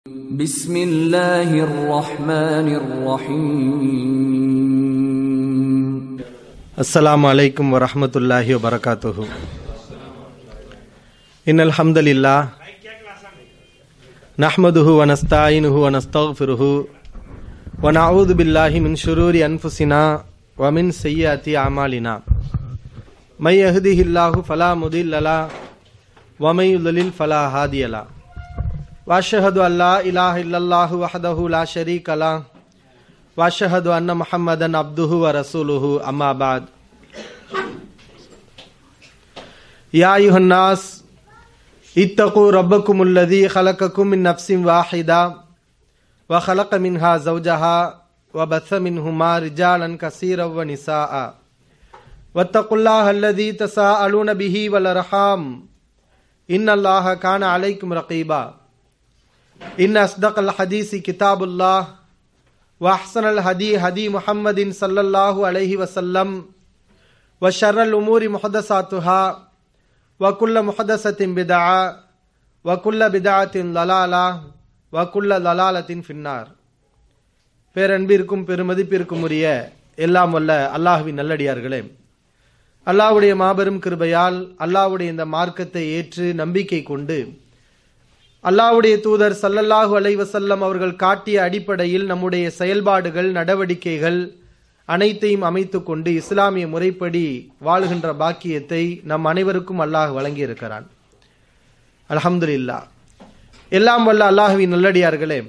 بسم الله الرحمن الرحيم السلام عليكم ورحمة الله وبركاته إن الحمد لله نحمده ونستعينه ونستغفره ونعوذ بالله من شرور أنفسنا ومن سيئات أعمالنا من يهده الله فلا مضل له ومن يضلل فلا هادي له وأشهد أن لا إله إلا الله وحده لا شريك له واشهد ان محمدا عبده ورسوله اما بعد يا ايها الناس اتقوا ربكم الذي خلقكم من نفس واحده وخلق منها زوجها وبث منهما رجالا كثيرا ونساء واتقوا الله الذي تساءلون به والارحام ان الله كان عليكم رقيبا ان اصدق الحديث كتاب الله واحسن الهدي هدي محمد صلى الله عليه وسلم وشر الامور محدثاتها وكل محدثه بدعه وكل بدعه ضلاله وكل ضلاله في النار பேரன்பிற்கும் பெருமதிப்பிற்கும் உரிய எல்லாம் வல்ல அல்லாஹுவின் நல்லடியார்களே அல்லாஹ்வுடைய மாபெரும் கிருபையால் அல்லாஹ்வுடைய இந்த மார்க்கத்தை ஏற்று நம்பிக்கை கொண்டு அல்லாஹ்வுடைய தூதர் சல்லல்லாஹு அலைவசல்லம் அவர்கள் காட்டிய அடிப்படையில் நம்முடைய செயல்பாடுகள் நடவடிக்கைகள் அனைத்தையும் அமைத்து கொண்டு இஸ்லாமிய முறைப்படி வாழுகின்ற பாக்கியத்தை நம் அனைவருக்கும் அல்லாஹ் வழங்கியிருக்கிறான் அல்ஹம்துலில்லா எல்லாம் வல்ல அல்லாஹுவின் நல்லடியார்களே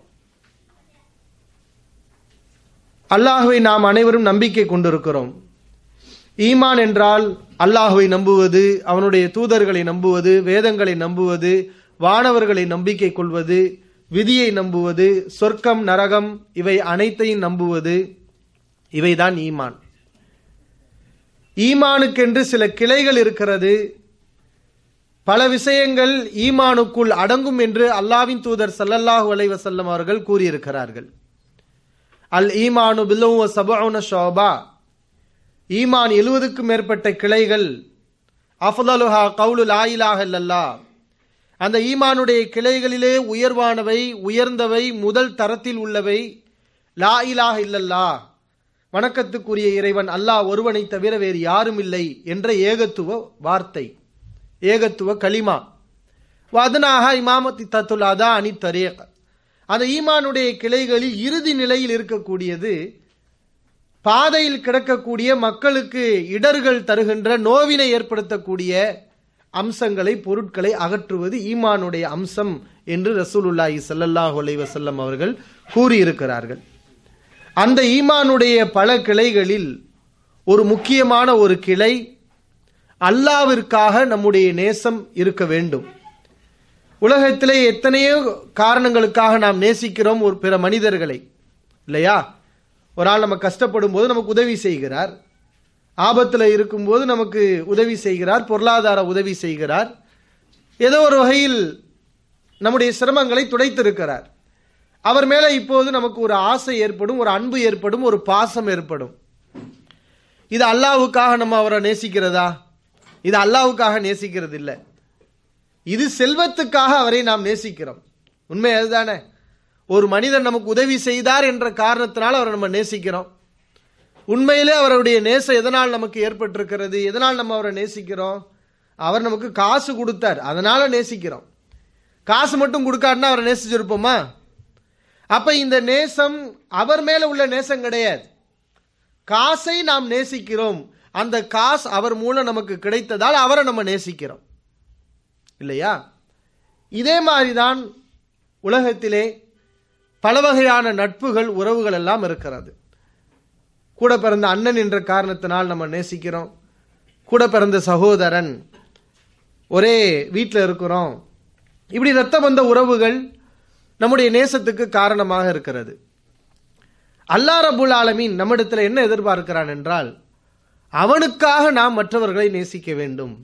அல்லாஹுவை நாம் அனைவரும் நம்பிக்கை கொண்டிருக்கிறோம் ஈமான் என்றால் அல்லாஹுவை நம்புவது அவனுடைய தூதர்களை நம்புவது வேதங்களை நம்புவது வானவர்களை நம்பிக்கை கொள்வது விதியை நம்புவது சொர்க்கம் நரகம் இவை அனைத்தையும் நம்புவது இவைதான் ஈமான் ஈமானுக்கென்று சில கிளைகள் இருக்கிறது பல விஷயங்கள் ஈமானுக்குள் அடங்கும் என்று அல்லாவின் தூதர் சல்லல்லாஹு அலைவசல்லம் அவர்கள் கூறியிருக்கிறார்கள் அல் ஈமானு பில்லவு சபுன ஷோபா ஈமான் எழுவதுக்கும் மேற்பட்ட கிளைகள் அஃதலுஹா கவுலு லாயிலாக இல்லல்லா அந்த ஈமானுடைய கிளைகளிலே உயர்வானவை உயர்ந்தவை முதல் தரத்தில் உள்ளவை லா இலாக இல்லல்லா வணக்கத்துக்குரிய இறைவன் அல்லாஹ் ஒருவனை தவிர வேறு யாரும் இல்லை என்ற ஏகத்துவ வார்த்தை ஏகத்துவ களிமா வதனாக இமாமத்தி தத்துல் அதா அணி தரேக் அந்த ஈமானுடைய கிளைகளில் இறுதி நிலையில் இருக்கக்கூடியது பாதையில் கிடக்கக்கூடிய மக்களுக்கு இடர்கள் தருகின்ற நோவினை ஏற்படுத்தக்கூடிய அம்சங்களை பொருட்களை அகற்றுவது ஈமானுடைய அம்சம் என்று ரசூலுல்லாஹி சல்லல்லாஹு அலைஹி வஸல்லம் அவர்கள் கூறியிருக்கிறார்கள் அந்த ஈமானுடைய பல கிளைகளில் ஒரு முக்கியமான ஒரு கிளை அல்லாவிற்காக நம்முடைய நேசம் இருக்க வேண்டும் உலகத்திலே எத்தனையோ காரணங்களுக்காக நாம் நேசிக்கிறோம் ஒரு பிற மனிதர்களை இல்லையா ஒரு ஆள் நம்ம கஷ்டப்படும் போது நமக்கு உதவி செய்கிறார் ஆபத்தில் இருக்கும்போது நமக்கு உதவி செய்கிறார் பொருளாதார உதவி செய்கிறார் ஏதோ ஒரு வகையில் நம்முடைய சிரமங்களை துடைத்திருக்கிறார் அவர் மேலே இப்போது நமக்கு ஒரு ஆசை ஏற்படும் ஒரு அன்பு ஏற்படும் ஒரு பாசம் ஏற்படும் இது அல்லாவுக்காக நம்ம அவரை நேசிக்கிறதா இது அல்லாவுக்காக நேசிக்கிறது இல்லை இது செல்வத்துக்காக அவரை நாம் நேசிக்கிறோம் உண்மை அதுதானே ஒரு மனிதன் நமக்கு உதவி செய்தார் என்ற காரணத்தினால் அவரை நம்ம நேசிக்கிறோம் உண்மையிலே அவருடைய நேசம் எதனால் நமக்கு ஏற்பட்டிருக்கிறது எதனால் நம்ம அவரை நேசிக்கிறோம் அவர் நமக்கு காசு கொடுத்தார் அதனால நேசிக்கிறோம் காசு மட்டும் கொடுக்காருன்னா அவரை நேசிச்சிருப்போமா அப்ப இந்த நேசம் அவர் மேல உள்ள நேசம் கிடையாது காசை நாம் நேசிக்கிறோம் அந்த காசு அவர் மூலம் நமக்கு கிடைத்ததால் அவரை நம்ம நேசிக்கிறோம் இல்லையா இதே மாதிரிதான் உலகத்திலே பல வகையான நட்புகள் உறவுகள் எல்லாம் இருக்கிறது கூட பிறந்த அண்ணன் என்ற காரணத்தினால் நம்ம நேசிக்கிறோம் கூட பிறந்த சகோதரன் ஒரே வீட்டில் இருக்கிறோம் இப்படி ரத்த பந்த உறவுகள் நம்முடைய நேசத்துக்கு காரணமாக இருக்கிறது அல்லா ரபுல் ஆலமீன் நம்மிடத்தில் என்ன எதிர்பார்க்கிறான் என்றால் அவனுக்காக நாம் மற்றவர்களை நேசிக்க வேண்டும்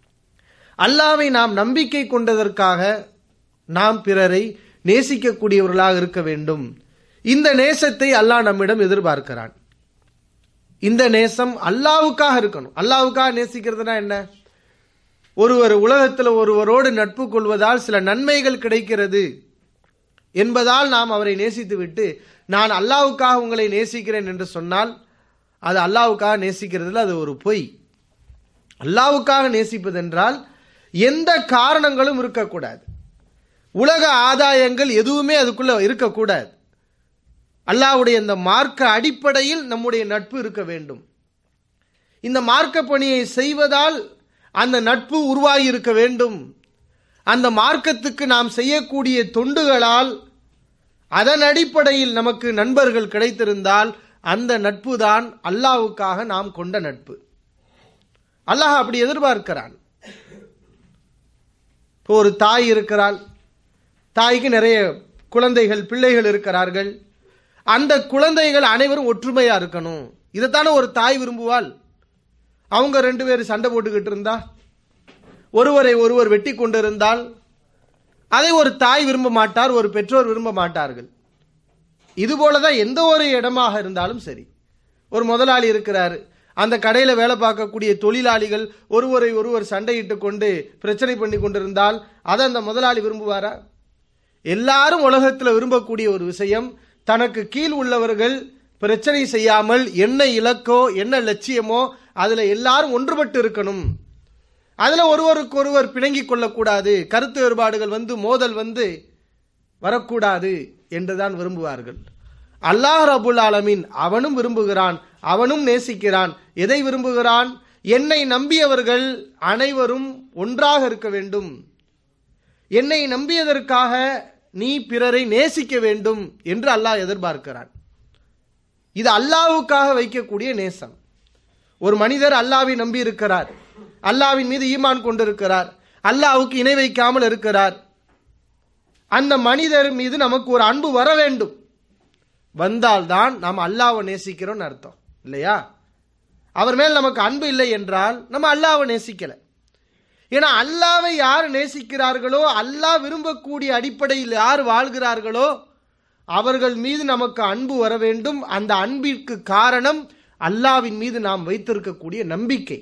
அல்லாவை நாம் நம்பிக்கை கொண்டதற்காக நாம் பிறரை நேசிக்கக்கூடியவர்களாக இருக்க வேண்டும் இந்த நேசத்தை அல்லாஹ் நம்மிடம் எதிர்பார்க்கிறான் இந்த நேசம் அல்லாவுக்காக இருக்கணும் அல்லாவுக்காக நேசிக்கிறதுனா என்ன ஒருவர் உலகத்தில் ஒருவரோடு நட்பு கொள்வதால் சில நன்மைகள் கிடைக்கிறது என்பதால் நாம் அவரை நேசித்துவிட்டு நான் அல்லாவுக்காக உங்களை நேசிக்கிறேன் என்று சொன்னால் அது அல்லாவுக்காக நேசிக்கிறதுல அது ஒரு பொய் அல்லாவுக்காக நேசிப்பதென்றால் எந்த காரணங்களும் இருக்கக்கூடாது உலக ஆதாயங்கள் எதுவுமே அதுக்குள்ள இருக்கக்கூடாது அல்லாவுடைய இந்த மார்க்க அடிப்படையில் நம்முடைய நட்பு இருக்க வேண்டும் இந்த மார்க்க பணியை செய்வதால் அந்த நட்பு உருவாகி இருக்க வேண்டும் அந்த மார்க்கத்துக்கு நாம் செய்யக்கூடிய தொண்டுகளால் அதன் அடிப்படையில் நமக்கு நண்பர்கள் கிடைத்திருந்தால் அந்த நட்பு தான் அல்லாவுக்காக நாம் கொண்ட நட்பு அல்லாஹ் அப்படி எதிர்பார்க்கிறான் இப்போ ஒரு தாய் இருக்கிறாள் தாய்க்கு நிறைய குழந்தைகள் பிள்ளைகள் இருக்கிறார்கள் அந்த குழந்தைகள் அனைவரும் ஒற்றுமையா இருக்கணும் இதைத்தானே ஒரு தாய் விரும்புவாள் அவங்க ரெண்டு பேரும் சண்டை போட்டுக்கிட்டு இருந்தா ஒருவரை ஒருவர் வெட்டி கொண்டிருந்தால் அதை ஒரு தாய் விரும்ப மாட்டார் ஒரு பெற்றோர் விரும்ப மாட்டார்கள் இதுபோலதான் எந்த ஒரு இடமாக இருந்தாலும் சரி ஒரு முதலாளி இருக்கிறாரு அந்த கடையில் வேலை பார்க்கக்கூடிய தொழிலாளிகள் ஒருவரை ஒருவர் சண்டையிட்டு கொண்டு பிரச்சனை பண்ணி கொண்டிருந்தால் அதை அந்த முதலாளி விரும்புவாரா எல்லாரும் உலகத்தில் விரும்பக்கூடிய ஒரு விஷயம் தனக்கு கீழ் உள்ளவர்கள் பிரச்சனை செய்யாமல் என்ன இலக்கோ என்ன லட்சியமோ அதுல எல்லாரும் ஒன்றுபட்டு இருக்கணும் அதுல ஒருவருக்கு ஒருவர் பிணங்கிக் கொள்ளக்கூடாது கருத்து வேறுபாடுகள் வந்து மோதல் வந்து வரக்கூடாது என்றுதான் விரும்புவார்கள் அல்லாஹ் ரபுல் ஆலமீன் அவனும் விரும்புகிறான் அவனும் நேசிக்கிறான் எதை விரும்புகிறான் என்னை நம்பியவர்கள் அனைவரும் ஒன்றாக இருக்க வேண்டும் என்னை நம்பியதற்காக நீ பிறரை நேசிக்க வேண்டும் என்று அல்லாஹ் எதிர்பார்க்கிறான் இது அல்லாவுக்காக வைக்கக்கூடிய நேசம் ஒரு மனிதர் அல்லாவை நம்பி இருக்கிறார் அல்லாவின் மீது ஈமான் கொண்டிருக்கிறார் அல்லாவுக்கு இணை வைக்காமல் இருக்கிறார் அந்த மனிதர் மீது நமக்கு ஒரு அன்பு வர வேண்டும் வந்தால்தான் நாம் அல்லாவை நேசிக்கிறோம்னு அர்த்தம் இல்லையா அவர் மேல் நமக்கு அன்பு இல்லை என்றால் நம்ம அல்லாவை நேசிக்கல ஏன்னா அல்லாவை யார் நேசிக்கிறார்களோ அல்லாஹ் விரும்பக்கூடிய அடிப்படையில் யார் வாழ்கிறார்களோ அவர்கள் மீது நமக்கு அன்பு வர வேண்டும் அந்த அன்பிற்கு காரணம் அல்லாவின் மீது நாம் வைத்திருக்கக்கூடிய நம்பிக்கை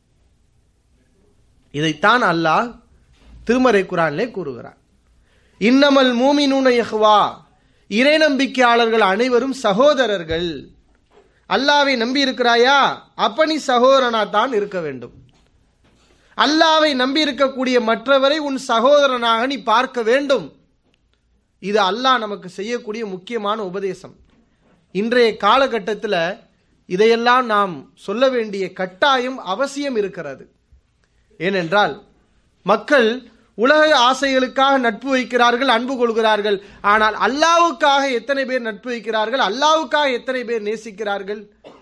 இதைத்தான் அல்லாஹ் திருமறை குரானிலே கூறுகிறார் இன்னமல் மூமினூன யஹ்வா இறை நம்பிக்கையாளர்கள் அனைவரும் சகோதரர்கள் அல்லாவை நம்பி இருக்கிறாயா அப்ப நீ சகோதரனா தான் இருக்க வேண்டும் அல்லாவை நம்பி இருக்கக்கூடிய மற்றவரை உன் சகோதரனாக நீ பார்க்க வேண்டும் இது அல்லாஹ் நமக்கு செய்யக்கூடிய முக்கியமான உபதேசம் இன்றைய காலகட்டத்தில் இதையெல்லாம் நாம் சொல்ல வேண்டிய கட்டாயம் அவசியம் இருக்கிறது ஏனென்றால் மக்கள் உலக ஆசைகளுக்காக நட்பு வைக்கிறார்கள் அன்பு கொள்கிறார்கள் ஆனால் அல்லாவுக்காக எத்தனை பேர் நட்பு வைக்கிறார்கள் அல்லாவுக்காக எத்தனை பேர் நேசிக்கிறார்கள்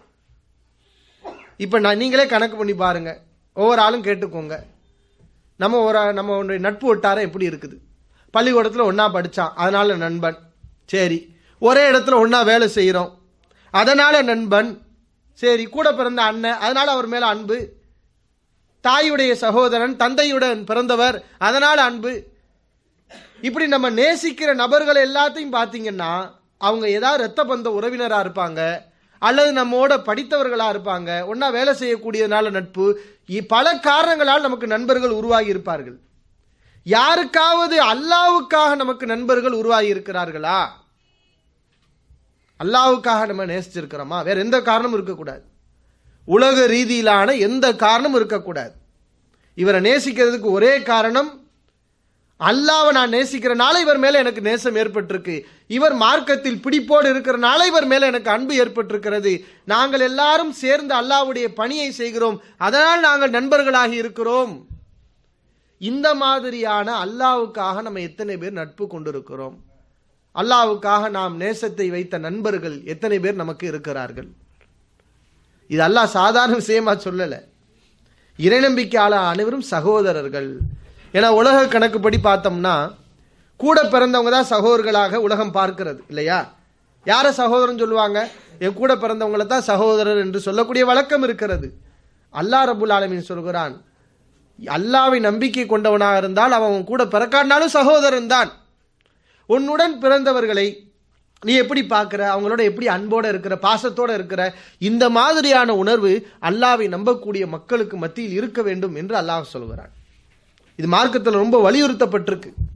இப்ப நான் நீங்களே கணக்கு பண்ணி பாருங்க ஒவ்வொரு ஆளும் கேட்டுக்கோங்க நம்ம ஒரு நம்ம ஒன்றை நட்பு வட்டாரம் எப்படி இருக்குது பள்ளிக்கூடத்தில் ஒன்றா படித்தான் அதனால நண்பன் சரி ஒரே இடத்துல ஒன்றா வேலை செய்கிறோம் அதனால நண்பன் சரி கூட பிறந்த அண்ணன் அதனால அவர் மேல அன்பு தாயுடைய சகோதரன் தந்தையுடன் பிறந்தவர் அதனால அன்பு இப்படி நம்ம நேசிக்கிற நபர்கள் எல்லாத்தையும் பார்த்தீங்கன்னா அவங்க ஏதாவது ரத்த பந்த உறவினரா இருப்பாங்க அல்லது நம்மோட படித்தவர்களா இருப்பாங்க ஒன்னா வேலை செய்யக்கூடியதுனால நட்பு இ- பல காரணங்களால் நமக்கு நண்பர்கள் உருவாகி இருப்பார்கள் யாருக்காவது அல்லாவுக்காக நமக்கு நண்பர்கள் உருவாகி இருக்கிறார்களா அல்லாவுக்காக நம்ம நேசிச்சிருக்கிறோமா வேற எந்த காரணமும் இருக்கக்கூடாது உலக ரீதியிலான எந்த காரணமும் இருக்கக்கூடாது இவரை நேசிக்கிறதுக்கு ஒரே காரணம் அல்லாவை நான் நேசிக்கிறனால இவர் மேல எனக்கு நேசம் ஏற்பட்டிருக்கு இவர் மார்க்கத்தில் பிடிப்போடு இருக்கிறனால இவர் மேல எனக்கு அன்பு ஏற்பட்டிருக்கிறது நாங்கள் எல்லாரும் சேர்ந்து அல்லாவுடைய பணியை செய்கிறோம் அதனால் நாங்கள் நண்பர்களாகி இருக்கிறோம் இந்த மாதிரியான அல்லாவுக்காக நம்ம எத்தனை பேர் நட்பு கொண்டிருக்கிறோம் அல்லாவுக்காக நாம் நேசத்தை வைத்த நண்பர்கள் எத்தனை பேர் நமக்கு இருக்கிறார்கள் இது அல்லாஹ் சாதாரண விஷயமா சொல்லல இறைநம்பிக்கையாளர் அனைவரும் சகோதரர்கள் ஏன்னா உலக கணக்குப்படி பார்த்தோம்னா கூட பிறந்தவங்க தான் சகோதரர்களாக உலகம் பார்க்கிறது இல்லையா யார சகோதரன் சொல்லுவாங்க என் கூட பிறந்தவங்களை தான் சகோதரர் என்று சொல்லக்கூடிய வழக்கம் இருக்கிறது அல்லாஹ் ரபுல் ஆலமீன் சொல்கிறான் அல்லாவை நம்பிக்கை கொண்டவனாக இருந்தால் அவன் உன் கூட பிறக்காட்டினாலும் சகோதரன் தான் உன்னுடன் பிறந்தவர்களை நீ எப்படி பார்க்கிற அவங்களோட எப்படி அன்போட இருக்கிற பாசத்தோட இருக்கிற இந்த மாதிரியான உணர்வு அல்லாவை நம்பக்கூடிய மக்களுக்கு மத்தியில் இருக்க வேண்டும் என்று அல்லாஹ் சொல்கிறான் இது மார்க்கத்தில் ரொம்ப வலியுறுத்தப்பட்டிருக்கு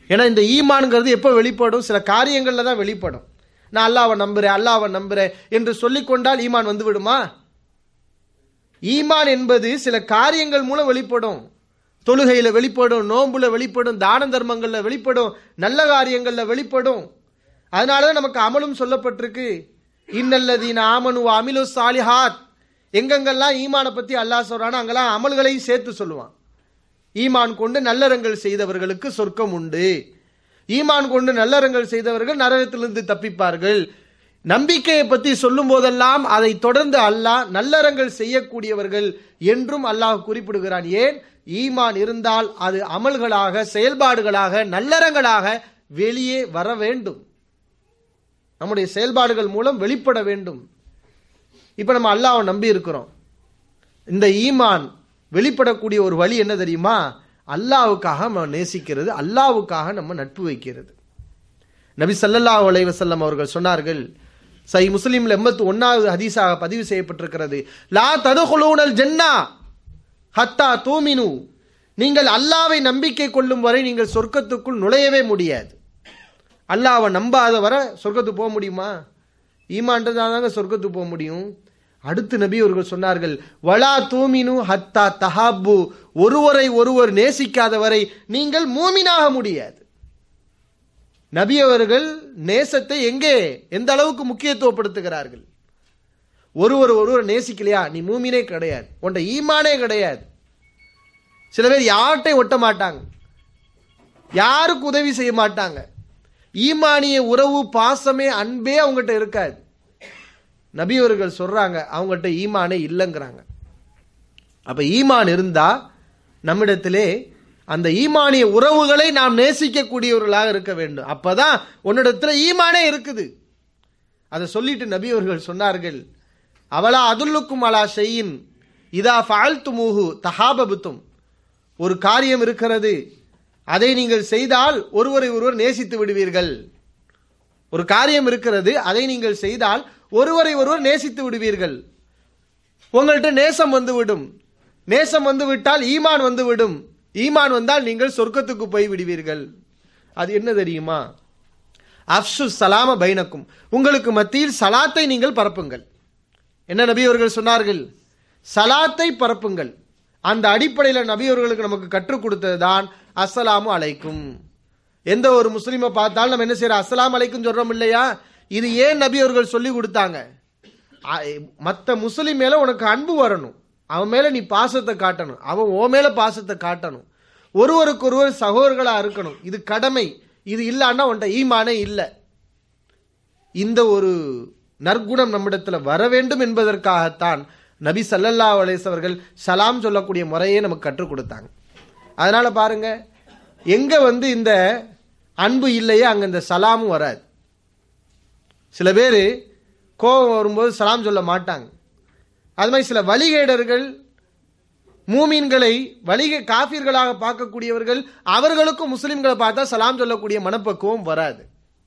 ஏன்னா இந்த ஈமான்ங்கிறது எப்போ வெளிப்படும் சில காரியங்களில் தான் வெளிப்படும் நான் அல்லாவை நம்புறேன் அல்லாவை நம்புறேன் என்று சொல்லிக்கொண்டால் ஈமான் வந்து விடுமா ஈமான் என்பது சில காரியங்கள் மூலம் வெளிப்படும் தொழுகையில வெளிப்படும் நோன்புல வெளிப்படும் தான தர்மங்கள்ல வெளிப்படும் நல்ல காரியங்கள்ல வெளிப்படும் அதனாலதான் நமக்கு அமலும் சொல்லப்பட்டிருக்கு இன்னல்லதீன ஆமனு அமிலு சாலிஹாத் எங்கெங்கெல்லாம் ஈமானை பத்தி அல்லாஹ் சொல்றானோ அங்கெல்லாம் அமல்களையும் சேர்த்து சொல்லுவான் ஈமான் கொண்டு நல்லறங்கள் செய்தவர்களுக்கு சொர்க்கம் உண்டு ஈமான் கொண்டு நல்லறங்கள் செய்தவர்கள் நரகத்திலிருந்து தப்பிப்பார்கள் நம்பிக்கையை பற்றி சொல்லும் போதெல்லாம் அதை தொடர்ந்து அல்லாஹ் நல்லறங்கள் செய்யக்கூடியவர்கள் என்றும் அல்லாஹ் குறிப்பிடுகிறான் ஏன் ஈமான் இருந்தால் அது அமல்களாக செயல்பாடுகளாக நல்லறங்களாக வெளியே வர வேண்டும் நம்முடைய செயல்பாடுகள் மூலம் வெளிப்பட வேண்டும் இப்ப நம்ம அல்லாஹ்வை நம்பி இருக்கிறோம் இந்த ஈமான் வெளிப்படக்கூடிய ஒரு வழி என்ன தெரியுமா அல்லாவுக்காக நம்ம நேசிக்கிறது அல்லாவுக்காக நம்ம நட்பு வைக்கிறது நபி ஸல்லல்லாஹு அலைஹி வஸல்லம் அவர்கள் சொன்னார்கள் சை முஸ்லீம்ல எண்பத்தி ஒன்னாவது ஹதீஸாக பதிவு செய்யப்பட்டிருக்கிறது லா ததுகுலூனல் ஜன்னா ஹத்தா தூமினு நீங்கள் அல்லாவை நம்பிக்கை கொள்ளும் வரை நீங்கள் சொர்க்கத்துக்குள் நுழையவே முடியாது அல்லாவை நம்பாத வரை சொர்க்கத்துக்கு போக முடியுமா ஈமான்றதாங்க சொர்க்கத்துக்கு போக முடியும் அடுத்து நபி அவர்கள் சொன்னார்கள் வலா தூமினு ஹத்தா தஹாப்பு ஒருவரை ஒருவர் நேசிக்காத வரை நீங்கள் மூமினாக முடியாது நபி அவர்கள் நேசத்தை எங்கே எந்த அளவுக்கு முக்கியத்துவப்படுத்துகிறார்கள் ஒருவர் ஒருவர் நேசிக்கலையா நீ மூமினே கிடையாது உன்ட ஈமானே கிடையாது சில பேர் யார்கிட்டையும் ஒட்ட மாட்டாங்க யாருக்கு உதவி செய்ய மாட்டாங்க ஈமானிய உறவு பாசமே அன்பே அவங்ககிட்ட இருக்காது நபி அவர்கள் சொல்றாங்க அவங்ககிட்ட ஈமானே இல்லைங்கிறாங்க அப்ப ஈமான் இருந்தா நம்மிடத்திலே அந்த ஈமானிய உறவுகளை நாம் நேசிக்கக்கூடியவர்களாக இருக்க வேண்டும் அப்பதான் உன்னிடத்துல ஈமானே இருக்குது அதை சொல்லிட்டு நபி அவர்கள் சொன்னார்கள் அவளா அதுல்லுக்கும் அலா ஷெய்யின் இதா ஃபால்த்து மூஹு தஹாபபுத்தும் ஒரு காரியம் இருக்கிறது அதை நீங்கள் செய்தால் ஒருவரை ஒருவர் நேசித்து விடுவீர்கள் ஒரு காரியம் இருக்கிறது அதை நீங்கள் செய்தால் ஒருவரை ஒருவர் நேசித்து விடுவீர்கள் உங்கள்கிட்ட நேசம் வந்துவிடும் நேசம் வந்து விட்டால் ஈமான் வந்துவிடும் ஈமான் வந்தால் நீங்கள் சொர்க்கத்துக்கு போய் விடுவீர்கள் அது என்ன தெரியுமா அப்சு சலாம பைனக்கும் உங்களுக்கு மத்தியில் சலாத்தை நீங்கள் பரப்புங்கள் என்ன நபி அவர்கள் சொன்னார்கள் சலாத்தை பரப்புங்கள் அந்த அடிப்படையில் நபி அவர்களுக்கு நமக்கு கற்றுக் கொடுத்தது தான் அஸ்ஸலாமு அலைக்கும் எந்த ஒரு முஸ்லீமை பார்த்தாலும் நம்ம என்ன செய்யறோம் அஸ்ஸலாமு அலைக்கும் சொல்றோம் இல்லையா இது ஏன் நபி அவர்கள் சொல்லி கொடுத்தாங்க மற்ற முஸ்லீம் மேல உனக்கு அன்பு வரணும் அவன் மேல நீ பாசத்தை காட்டணும் அவன் ஓ மேல பாசத்தை காட்டணும் ஒருவருக்கொருவர் சகோதரர்களா இருக்கணும் இது கடமை இது இல்லைன்னா உன்ட்ட ஈமானே இல்லை இந்த ஒரு நற்குணம் நம்மிடத்துல வர வேண்டும் என்பதற்காகத்தான் நபி சல்லல்லா அலேஸ் அவர்கள் சலாம் சொல்லக்கூடிய முறையே நமக்கு கற்றுக் கொடுத்தாங்க அதனால பாருங்க எங்க வந்து இந்த அன்பு இல்லையே அங்க இந்த சலாமும் வராது சில பேர் கோபம் வரும்போது சலாம் சொல்ல மாட்டாங்க அது மாதிரி சில வழிகேடர்கள் மூமீன்களை வழிகை காஃபிர்களாக பார்க்கக்கூடியவர்கள் அவர்களுக்கும் முஸ்லிம்களை பார்த்தா சலாம் சொல்லக்கூடிய மனப்பக்குவம் வராது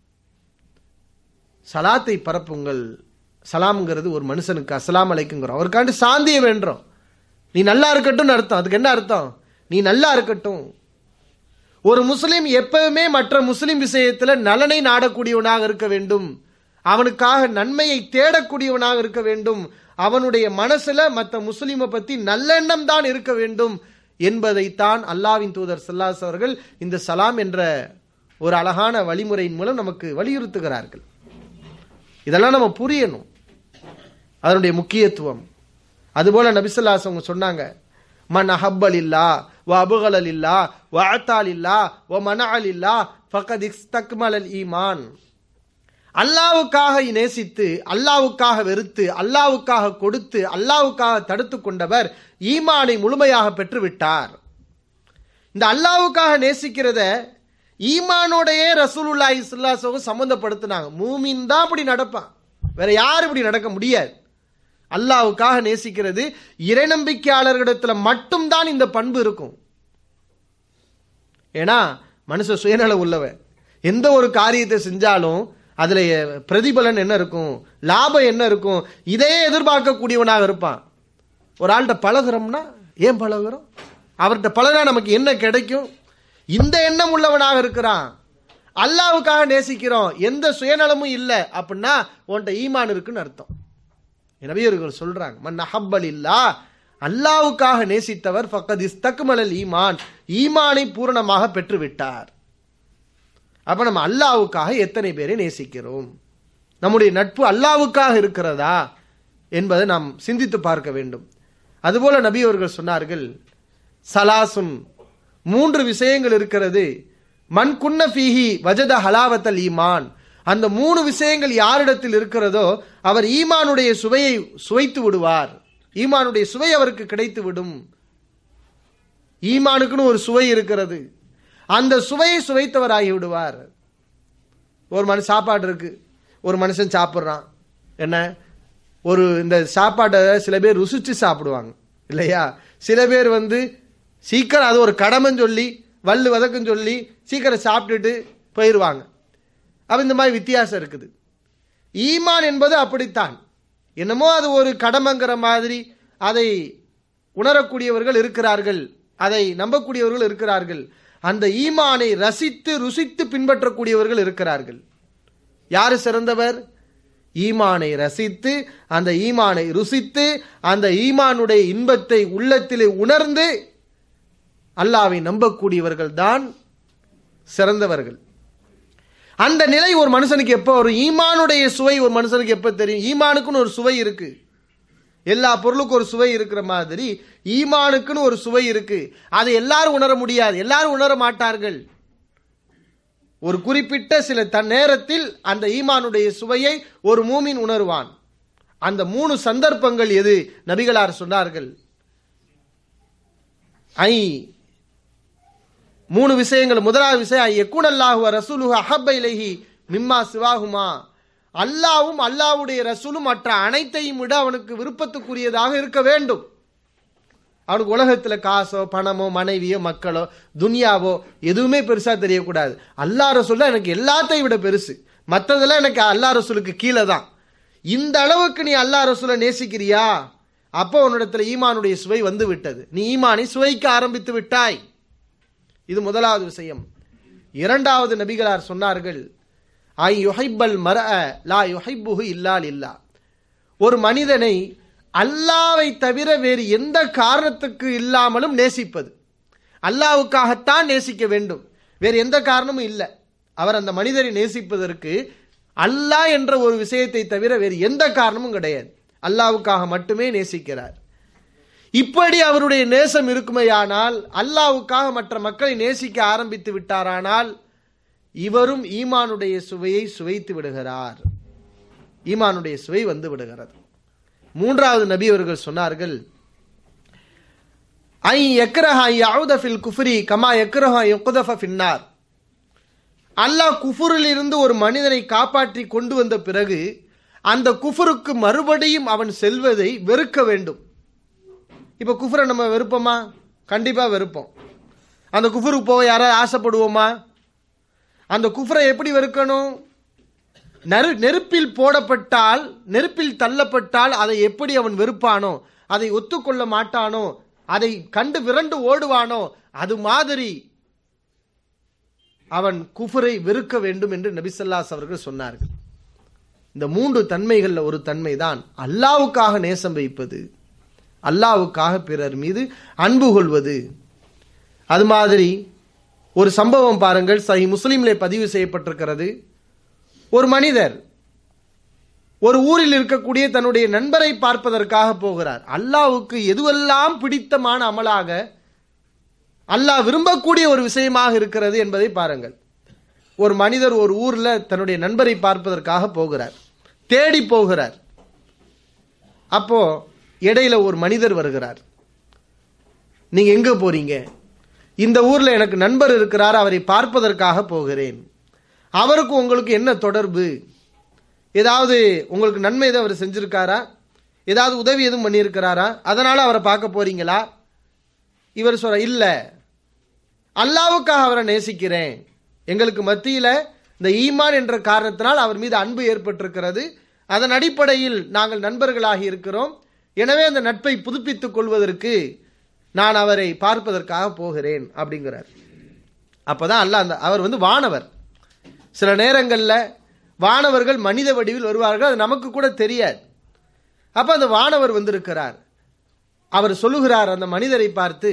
சலாத்தை பரப்புங்கள் சலாம்ங்கிறது ஒரு மனுஷனுக்கு அஸ்லாம் அலைக்குங்கிறோம் அவருக்காண்டு சாந்தியை வேண்டுறோம் நீ நல்லா இருக்கட்டும் அர்த்தம் அதுக்கு என்ன அர்த்தம் நீ நல்லா இருக்கட்டும் ஒரு முஸ்லிம் எப்பவுமே மற்ற முஸ்லிம் விஷயத்துல நலனை நாடக்கூடியவனாக இருக்க வேண்டும் அவனுக்காக நன்மையை தேடக்கூடியவனாக இருக்க வேண்டும் அவனுடைய மனசுல மற்ற முஸ்லிமை பத்தி நல்லெண்ணம் தான் இருக்க வேண்டும் என்பதைத்தான் அல்லாவின் தூதர் சல்லாஸ் அவர்கள் இந்த சலாம் என்ற ஒரு அழகான வழிமுறையின் மூலம் நமக்கு வலியுறுத்துகிறார்கள் இதெல்லாம் நம்ம புரியணும் அதனுடைய முக்கியத்துவம் அதுபோல நபிசல்லாஸ் அவங்க சொன்னாங்க மன் அஹப்பல் இல்லா வ அபுகலல் இல்லா வ அத்தால் இல்லா வ மனஅல் இல்லா ஃபகத் இஸ்தக்மலல் ஈமான் அல்லாவுக்காக நேசித்து அல்லாவுக்காக வெறுத்து அல்லாவுக்காக கொடுத்து அல்லாவுக்காக தடுத்து கொண்டவர் ஈமானை முழுமையாக பெற்றுவிட்டார் இந்த அல்லாவுக்காக நேசிக்கிறத ஈமானோடையே ரசூலுல்லாஹி ஸல்லல்லாஹு சம்பந்தப்படுத்தினாங்க மூமின் தான் அப்படி நடப்பான் வேற யாரும் இப்படி நடக்க முடியாது அல்லாவுக்காக நேசிக்கிறது இறை நம்பிக்கையாளர்களிடத்துல மட்டும்தான் இந்த பண்பு இருக்கும் ஏன்னா மனுஷ சுயநல உள்ளவன் எந்த ஒரு காரியத்தை செஞ்சாலும் அதுல பிரதிபலன் என்ன இருக்கும் லாபம் என்ன இருக்கும் இதையே எதிர்பார்க்கக்கூடியவனாக இருப்பான் ஒரு ஆள்கிட்ட பழகுறோம்னா ஏன் பழகுறோம் அவர்கிட்ட பழகினா நமக்கு என்ன கிடைக்கும் இந்த எண்ணம் உள்ளவனாக இருக்கிறான் அல்லாவுக்காக நேசிக்கிறோம் எந்த சுயநலமும் இல்லை அப்படின்னா உன்கிட்ட ஈமான் இருக்குன்னு அர்த்தம் எனவே இவர்கள் சொல்றாங்க மன் அஹப்பல் இல்லா அல்லாவுக்காக நேசித்தவர் ஃபக்கத் இஸ்தக்மலல் ஈமான் ஈமானை பூரணமாக பெற்றுவிட்டார் அப்ப நம்ம அல்லாவுக்காக எத்தனை பேரை நேசிக்கிறோம் நம்முடைய நட்பு அல்லாவுக்காக இருக்கிறதா என்பதை நாம் சிந்தித்து பார்க்க வேண்டும் அதுபோல நபி அவர்கள் சொன்னார்கள் சலாசுன் மூன்று விஷயங்கள் இருக்கிறது மண் குன்ன ஃபீஹி வஜத ஹலாவத்தல் ஈமான் அந்த மூணு விஷயங்கள் யாரிடத்தில் இருக்கிறதோ அவர் ஈமானுடைய சுவையை சுவைத்து விடுவார் ஈமானுடைய சுவை அவருக்கு கிடைத்து விடும் ஈமானுக்குன்னு ஒரு சுவை இருக்கிறது அந்த சுவையை சுவைத்தவராகி விடுவார் ஒரு மனுஷன் சாப்பாடு இருக்கு ஒரு மனுஷன் சாப்பிட்றான் என்ன ஒரு இந்த சாப்பாட்டை சில பேர் ருசிச்சு சாப்பிடுவாங்க இல்லையா சில பேர் வந்து சீக்கிரம் அது ஒரு கடமைன்னு சொல்லி வல்லு வதக்குன்னு சொல்லி சீக்கிரம் சாப்பிட்டுட்டு போயிடுவாங்க அப்போ இந்த மாதிரி வித்தியாசம் இருக்குது ஈமான் என்பது அப்படித்தான் என்னமோ அது ஒரு கடமைங்கிற மாதிரி அதை உணரக்கூடியவர்கள் இருக்கிறார்கள் அதை நம்பக்கூடியவர்கள் இருக்கிறார்கள் அந்த ஈமானை ரசித்து ருசித்து பின்பற்றக்கூடியவர்கள் இருக்கிறார்கள் யாரு சிறந்தவர் ஈமானை ரசித்து அந்த ஈமானை ருசித்து அந்த ஈமானுடைய இன்பத்தை உள்ளத்திலே உணர்ந்து அல்லாவை நம்பக்கூடியவர்கள் தான் சிறந்தவர்கள் அந்த நிலை ஒரு மனுஷனுக்கு எப்போ வரும் ஈமானுடைய சுவை ஒரு மனுஷனுக்கு எப்போ தெரியும் ஈமானுக்குன்னு ஒரு சுவை இருக்கு எல்லா பொருளுக்கும் ஒரு சுவை இருக்கிற மாதிரி ஈமானுக்குன்னு ஒரு சுவை இருக்கு அதை எல்லாரும் உணர முடியாது எல்லாரும் உணர மாட்டார்கள் ஒரு குறிப்பிட்ட சில தன் நேரத்தில் அந்த ஈமானுடைய சுவையை ஒரு மூமின் உணர்வான் அந்த மூணு சந்தர்ப்பங்கள் எது நபிகளார் சொன்னார்கள் ஐ மூணு விஷயங்கள் முதலாவது விஷயம் எக்குனல்லாஹுவ ரசூலுஹு அஹப்ப இலைஹி மிம்மா சிவாகுமா அல்லாவும் அல்லாவுடைய ரசூலும் மற்ற அனைத்தையும் விட அவனுக்கு விருப்பத்துக்குரியதாக இருக்க வேண்டும் அவனுக்கு உலகத்துல காசோ பணமோ மனைவியோ மக்களோ துனியாவோ எதுவுமே பெருசா தெரியக்கூடாது அல்லா ரசூல் தான் எனக்கு எல்லாத்தையும் விட பெருசு மற்றதெல்லாம் எனக்கு அல்லா ரசூலுக்கு கீழே தான் இந்த அளவுக்கு நீ அல்லா ரசூலை நேசிக்கிறியா அப்போ உன்னிடத்துல ஈமானுடைய சுவை வந்து விட்டது நீ ஈமானை சுவைக்க ஆரம்பித்து விட்டாய் இது முதலாவது விஷயம் இரண்டாவது நபிகளார் சொன்னார்கள் ஐ யுஹைப்பல் மர லா யுஹைப்புஹு இல்லால் இல்லா ஒரு மனிதனை அல்லாவை தவிர வேறு எந்த காரணத்துக்கு இல்லாமலும் நேசிப்பது அல்லாவுக்காகத்தான் நேசிக்க வேண்டும் வேறு எந்த காரணமும் இல்லை அவர் அந்த மனிதரை நேசிப்பதற்கு அல்லாஹ் என்ற ஒரு விஷயத்தை தவிர வேறு எந்த காரணமும் கிடையாது அல்லாவுக்காக மட்டுமே நேசிக்கிறார் இப்படி அவருடைய நேசம் இருக்குமேயானால் அல்லாவுக்காக மற்ற மக்களை நேசிக்க ஆரம்பித்து விட்டாரானால் இவரும் ஈமானுடைய சுவையை சுவைத்து விடுகிறார் ஈமானுடைய சுவை வந்து விடுகிறது மூன்றாவது நபி அவர்கள் சொன்னார்கள் ஐ எக்ரஹா யவுத ஃபில் குஃப்ரி கமா எக்ரஹா யுக்தஃப ஃபின்னார் அல்லாஹ் குஃபுரில் இருந்து ஒரு மனிதனை காப்பாற்றி கொண்டு வந்த பிறகு அந்த குஃபுருக்கு மறுபடியும் அவன் செல்வதை வெறுக்க வேண்டும் இப்போ குஃபரை நம்ம வெறுப்போமா கண்டிப்பாக வெறுப்போம் அந்த குஃபருக்கு போக யாராவது ஆசைப்படுவோமா அந்த குஃபரை எப்படி வெறுக்கணும் நெரு நெருப்பில் போடப்பட்டால் நெருப்பில் தள்ளப்பட்டால் அதை எப்படி அவன் வெறுப்பானோ அதை ஒத்துக்கொள்ள மாட்டானோ அதை கண்டு விரண்டு ஓடுவானோ அது மாதிரி அவன் குஃபரை வெறுக்க வேண்டும் என்று நபிசல்லாஸ் அவர்கள் சொன்னார்கள் இந்த மூன்று தன்மைகளில் ஒரு தன்மை தான் அல்லாவுக்காக நேசம் வைப்பது அல்லாவுக்காக பிறர் மீது அன்பு கொள்வது அது மாதிரி ஒரு சம்பவம் பாருங்கள் சஹி முஸ்லீம்ல பதிவு செய்யப்பட்டிருக்கிறது ஒரு மனிதர் ஒரு ஊரில் இருக்கக்கூடிய தன்னுடைய நண்பரை பார்ப்பதற்காக போகிறார் அல்லாவுக்கு எதுவெல்லாம் பிடித்தமான அமலாக அல்லாஹ் விரும்பக்கூடிய ஒரு விஷயமாக இருக்கிறது என்பதை பாருங்கள் ஒரு மனிதர் ஒரு ஊர்ல தன்னுடைய நண்பரை பார்ப்பதற்காக போகிறார் தேடி போகிறார் அப்போ இடையில ஒரு மனிதர் வருகிறார் நீங்க எங்க போறீங்க இந்த ஊர்ல எனக்கு நண்பர் இருக்கிறார் அவரை பார்ப்பதற்காக போகிறேன் அவருக்கு உங்களுக்கு என்ன தொடர்பு ஏதாவது உங்களுக்கு நன்மை எதாவது அவர் செஞ்சிருக்காரா ஏதாவது உதவி எதுவும் பண்ணியிருக்கிறாரா அதனால அவரை பார்க்க போறீங்களா இவர் சொல்ற இல்ல அல்லாவுக்காக அவரை நேசிக்கிறேன் எங்களுக்கு மத்தியில இந்த ஈமான் என்ற காரணத்தினால் அவர் மீது அன்பு ஏற்பட்டிருக்கிறது அதன் அடிப்படையில் நாங்கள் நண்பர்களாகி இருக்கிறோம் எனவே அந்த நட்பை புதுப்பித்துக் கொள்வதற்கு நான் அவரை பார்ப்பதற்காக போகிறேன் அப்படிங்கிறார் அப்பதான் அல்லாஹ் அந்த அவர் வந்து வானவர் சில நேரங்கள்ல வானவர்கள் மனித வடிவில் வருவார்கள் அது நமக்கு கூட தெரியாது அப்ப அந்த வானவர் வந்திருக்கிறார் அவர் சொல்லுகிறார் அந்த மனிதரை பார்த்து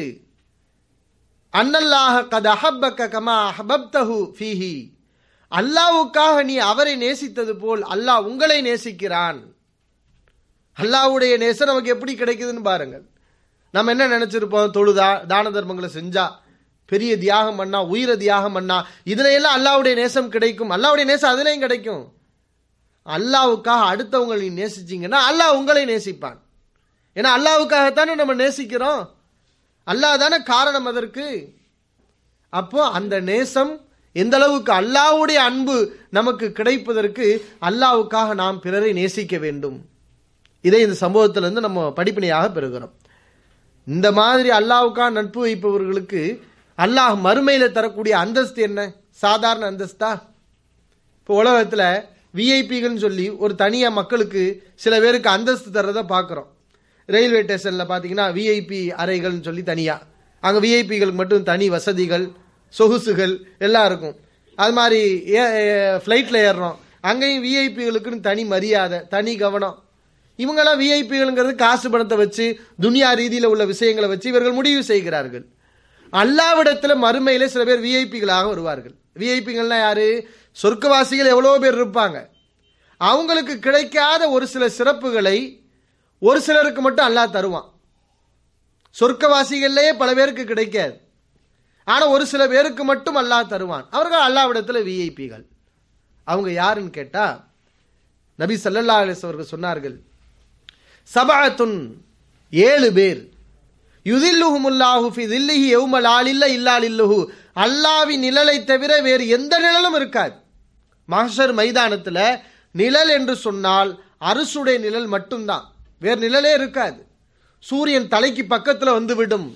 அன்னல்லாஹ கத் அஹப்பக்க கமா அஹபப்தஹு ஃபீஹி அல்லாவுக்காக நீ அவரை நேசித்தது போல் அல்லாஹ் உங்களை நேசிக்கிறான் அல்லாஹ்வுடைய நேசம் நமக்கு எப்படி கிடைக்குதுன்னு பாருங்கள் நம்ம என்ன நினைச்சிருப்போம் தொழுதா தான தர்மங்களை செஞ்சா பெரிய தியாகம் பண்ணா உயிரை தியாகம் பண்ணா இதுல எல்லாம் அல்லாஹ்வுடைய நேசம் கிடைக்கும் அல்லாஹ்வுடைய நேசம் அதுலயும் கிடைக்கும் அல்லாவுக்காக அடுத்தவங்களை நீ நேசிச்சீங்கன்னா அல்லாஹ் உங்களை நேசிப்பான் ஏன்னா அல்லாவுக்காகத்தானே நம்ம நேசிக்கிறோம் அல்லாஹ் தானே காரணம் அதற்கு அப்போ அந்த நேசம் எந்த அளவுக்கு அல்லாஹ்வுடைய அன்பு நமக்கு கிடைப்பதற்கு அல்லாஹ்வுக்காக நாம் பிறரை நேசிக்க வேண்டும் இதை இந்த சம்பவத்திலிருந்து நம்ம படிப்பினையாக பெறுகிறோம் இந்த மாதிரி அல்லாஹ்வுக்காக நட்பு வைப்பவர்களுக்கு அல்லாஹ் மறுமையில தரக்கூடிய அந்தஸ்து என்ன சாதாரண அந்தஸ்தா இப்போ உலகத்தில் விஐபிகள்னு சொல்லி ஒரு தனியாக மக்களுக்கு சில பேருக்கு அந்தஸ்து தர்றதை பார்க்குறோம் ரயில்வே ஸ்டேஷனில் பார்த்தீங்கன்னா விஐபி அறைகள்னு சொல்லி தனியாக அங்கே விஐபிகளுக்கு மட்டும் தனி வசதிகள் சொகுசுகள் எல்லாம் இருக்கும் அது மாதிரி ஃப்ளைட்டில் ஏறுறோம் அங்கேயும் விஐபிகளுக்குன்னு தனி மரியாதை தனி கவனம் இவங்கெல்லாம் விஐபிகள்ங்கிறது காசு பணத்தை வச்சு துனியா ரீதியில் உள்ள விஷயங்களை வச்சு இவர்கள் முடிவு செய்கிறார்கள் அல்லாவிடத்தில் மறுமையில சில பேர் விஐபிகளாக வருவார்கள் விஐபிகள்னா யாரு சொர்க்கவாசிகள் எவ்வளோ பேர் இருப்பாங்க அவங்களுக்கு கிடைக்காத ஒரு சில சிறப்புகளை ஒரு சிலருக்கு மட்டும் அல்லாஹ் தருவான் சொர்க்கவாசிகள்லயே பல பேருக்கு கிடைக்காது ஆனா ஒரு சில பேருக்கு மட்டும் அல்லாஹ் தருவான் அவர்கள் அல்லாவிடத்தில் விஐபிகள் அவங்க யாருன்னு கேட்டா நபி சல்லல்லா அலிஸ் அவர்கள் சொன்னார்கள் சபாத்துன் ஏழு பேர் யுதில்லுஹுமுல்லாஹு ஃபி தில்லிஹி யௌமல் ஆலில்ல இல்லால் இல்லுஹு அல்லாவின் நிழலை தவிர வேறு எந்த நிழலும் இருக்காது மஹஷர் மைதானத்துல நிழல் என்று சொன்னால் அரசுடைய நிழல் மட்டும்தான் வேறு நிழலே இருக்காது சூரியன் தலைக்கு பக்கத்துல வந்துவிடும்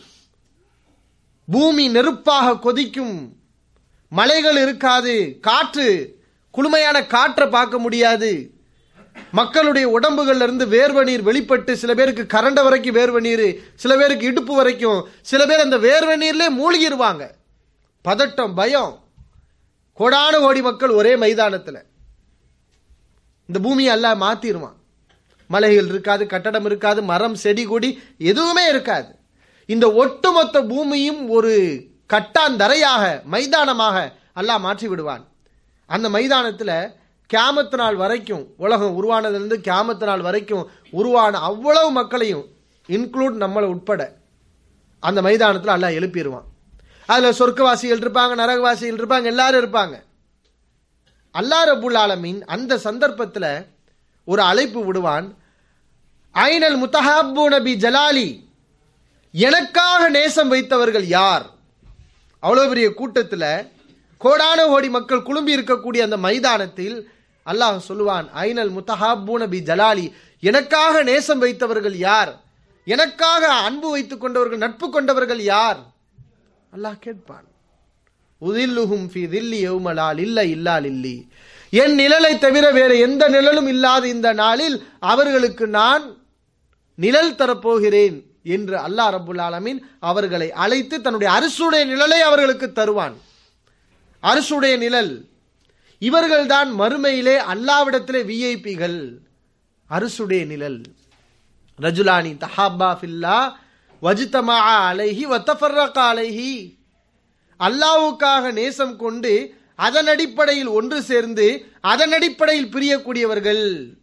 பூமி நெருப்பாக கொதிக்கும் மலைகள் இருக்காது காற்று குளுமையான காற்றை பார்க்க முடியாது மக்களுடைய உடம்புகள்ல இருந்து வேர்வை நீர் வெளிப்பட்டு சில பேருக்கு கரண்ட வரைக்கும் வேர்வை நீர் சில பேருக்கு இடுப்பு வரைக்கும் சில பேர் அந்த வேர்வை நீர்லேயே மூழ்கிடுவாங்க பதட்டம் பயம் கோடான கோடி மக்கள் ஒரே மைதானத்தில் இந்த பூமியை எல்லாம் மாத்திருவான் மலைகள் இருக்காது கட்டடம் இருக்காது மரம் செடி கொடி எதுவுமே இருக்காது இந்த ஒட்டுமொத்த பூமியும் ஒரு கட்டாந்தரையாக மைதானமாக அல்லாஹ் மாற்றி விடுவான் அந்த மைதானத்தில் கியாமத்து நாள் வரைக்கும் உலகம் உருவானதுலேருந்து கியாமத்து நாள் வரைக்கும் உருவான அவ்வளவு மக்களையும் இன்க்ளூட் நம்மளை உட்பட அந்த மைதானத்தில் அல்லாஹ் எழுப்பிடுவான் அதில் சொர்க்கவாசிகள் இருப்பாங்க நரகவாசிகள் இருப்பாங்க எல்லாரும் இருப்பாங்க அல்லாஹ் ரபுல் ஆலமீன் அந்த சந்தர்ப்பத்தில் ஒரு அழைப்பு விடுவான் ஐனல் முத்தஹாபு நபி ஜலாலி எனக்காக நேசம் வைத்தவர்கள் யார் அவ்வளோ பெரிய கூட்டத்தில் கோடான கோடி மக்கள் குழும்பி இருக்கக்கூடிய அந்த மைதானத்தில் அல்லாஹ் சொல்லுவான் ஐனல் முத்தஹாபு நபி ஜலாலி எனக்காக நேசம் வைத்தவர்கள் யார் எனக்காக அன்பு வைத்துக் கொண்டவர்கள் நட்பு கொண்டவர்கள் யார் அல்லாஹ் கேட்பான் உதில்லுஹும் ஃபி தில்லி யௌமலால் இல்ல இல்லால் இல்லி என் நிழலை தவிர வேற எந்த நிழலும் இல்லாத இந்த நாளில் அவர்களுக்கு நான் நிழல் தரப்போகிறேன் என்று அல்லாஹ் ரபுல் ஆலமீன் அவர்களை அழைத்து தன்னுடைய அரசுடைய நிழலை அவர்களுக்கு தருவான் அரசுடைய நிழல் இவர்கள்தான் மறுமையிலே அல்லாவிடத்திலே விஐபிகள் அரசுடைய நிழல் ரஜுலானி தஹாபா ஃபில்லா வஜ்தமா அலைஹி வத்தஃபர்ரகா அலைஹி அல்லாவுக்காக நேசம் கொண்டு அதன் அடிப்படையில் ஒன்று சேர்ந்து அதன் அடிப்படையில் பிரியக்கூடியவர்கள்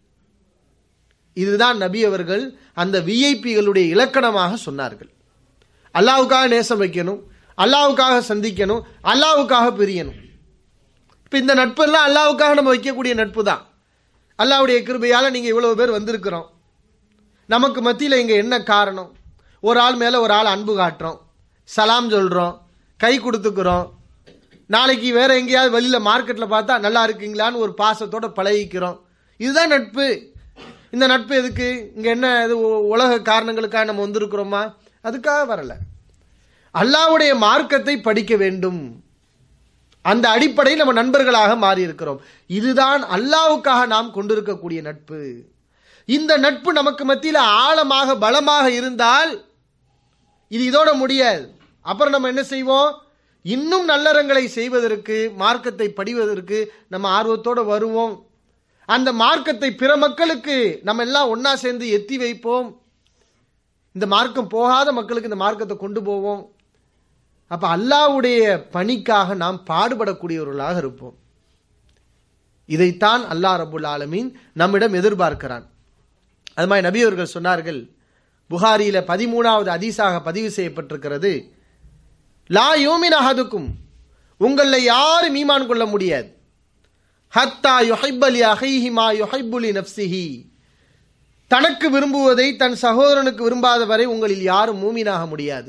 இதுதான் நபி அவர்கள் அந்த விஐபிகளுடைய இலக்கணமாக சொன்னார்கள் அல்லாவுக்காக நேசம் வைக்கணும் அல்லாவுக்காக சந்திக்கணும் அல்லாவுக்காக பிரியணும் இப்போ இந்த நட்பு எல்லாம் அல்லாவுக்காக நம்ம வைக்கக்கூடிய நட்பு தான் அல்லாவுடைய கிருபையால் நீங்கள் இவ்வளவு பேர் வந்திருக்கிறோம் நமக்கு மத்தியில் இங்கே என்ன காரணம் ஒரு ஆள் மேலே ஒரு ஆள் அன்பு காட்டுறோம் சலாம் சொல்கிறோம் கை கொடுத்துக்கிறோம் நாளைக்கு வேற எங்கேயாவது வெளியில் மார்க்கெட்டில் பார்த்தா நல்லா இருக்கீங்களான்னு ஒரு பாசத்தோட பழகிக்கிறோம் இதுதான் நட்பு இந்த நட்பு எதுக்கு இங்கே என்ன இது உ- உலக காரணங்களுக்காக நம்ம வந்திருக்கிறோமா அதுக்காக வரல அல்லாவுடைய மார்க்கத்தை படிக்க வேண்டும் அந்த அடிப்படையில் நம்ம நண்பர்களாக மாறி இருக்கிறோம் இதுதான் அல்லாவுக்காக நாம் கொண்டிருக்கக்கூடிய நட்பு இந்த நட்பு நமக்கு மத்தியில் ஆழமாக பலமாக இருந்தால் இது இதோட முடியாது அப்புறம் நம்ம என்ன செய்வோம் இன்னும் நல்லறங்களை செய்வதற்கு மார்க்கத்தை படிவதற்கு நம்ம ஆர்வத்தோட வருவோம் அந்த மார்க்கத்தை பிற மக்களுக்கு நம்ம எல்லாம் ஒண்ணா சேர்ந்து எத்தி வைப்போம் இந்த மார்க்கம் போகாத மக்களுக்கு இந்த மார்க்கத்தை கொண்டு போவோம் அப்ப அல்லாஹ்வுடைய பணிக்காக நாம் பாடுபடக்கூடியவர்களாக இருப்போம் இதைத்தான் அல்லாஹ் ரபுல் ஆலமீன் நம்மிடம் எதிர்பார்க்கிறான் அது மாதிரி நபி அவர்கள் சொன்னார்கள் புகாரியில பதிமூணாவது அதீசாக பதிவு செய்யப்பட்டிருக்கிறது லா யூமின் அஹதுக்கும் உங்களில் யாரும் ஈமான் கொள்ள முடியாது ஹத்தா யுஹைபலி அஹைஹி மா யுஹைபுலி நப்சிஹி தனக்கு விரும்புவதை தன் சகோதரனுக்கு விரும்பாத வரை உங்களில் யாரும் மூமினாக முடியாது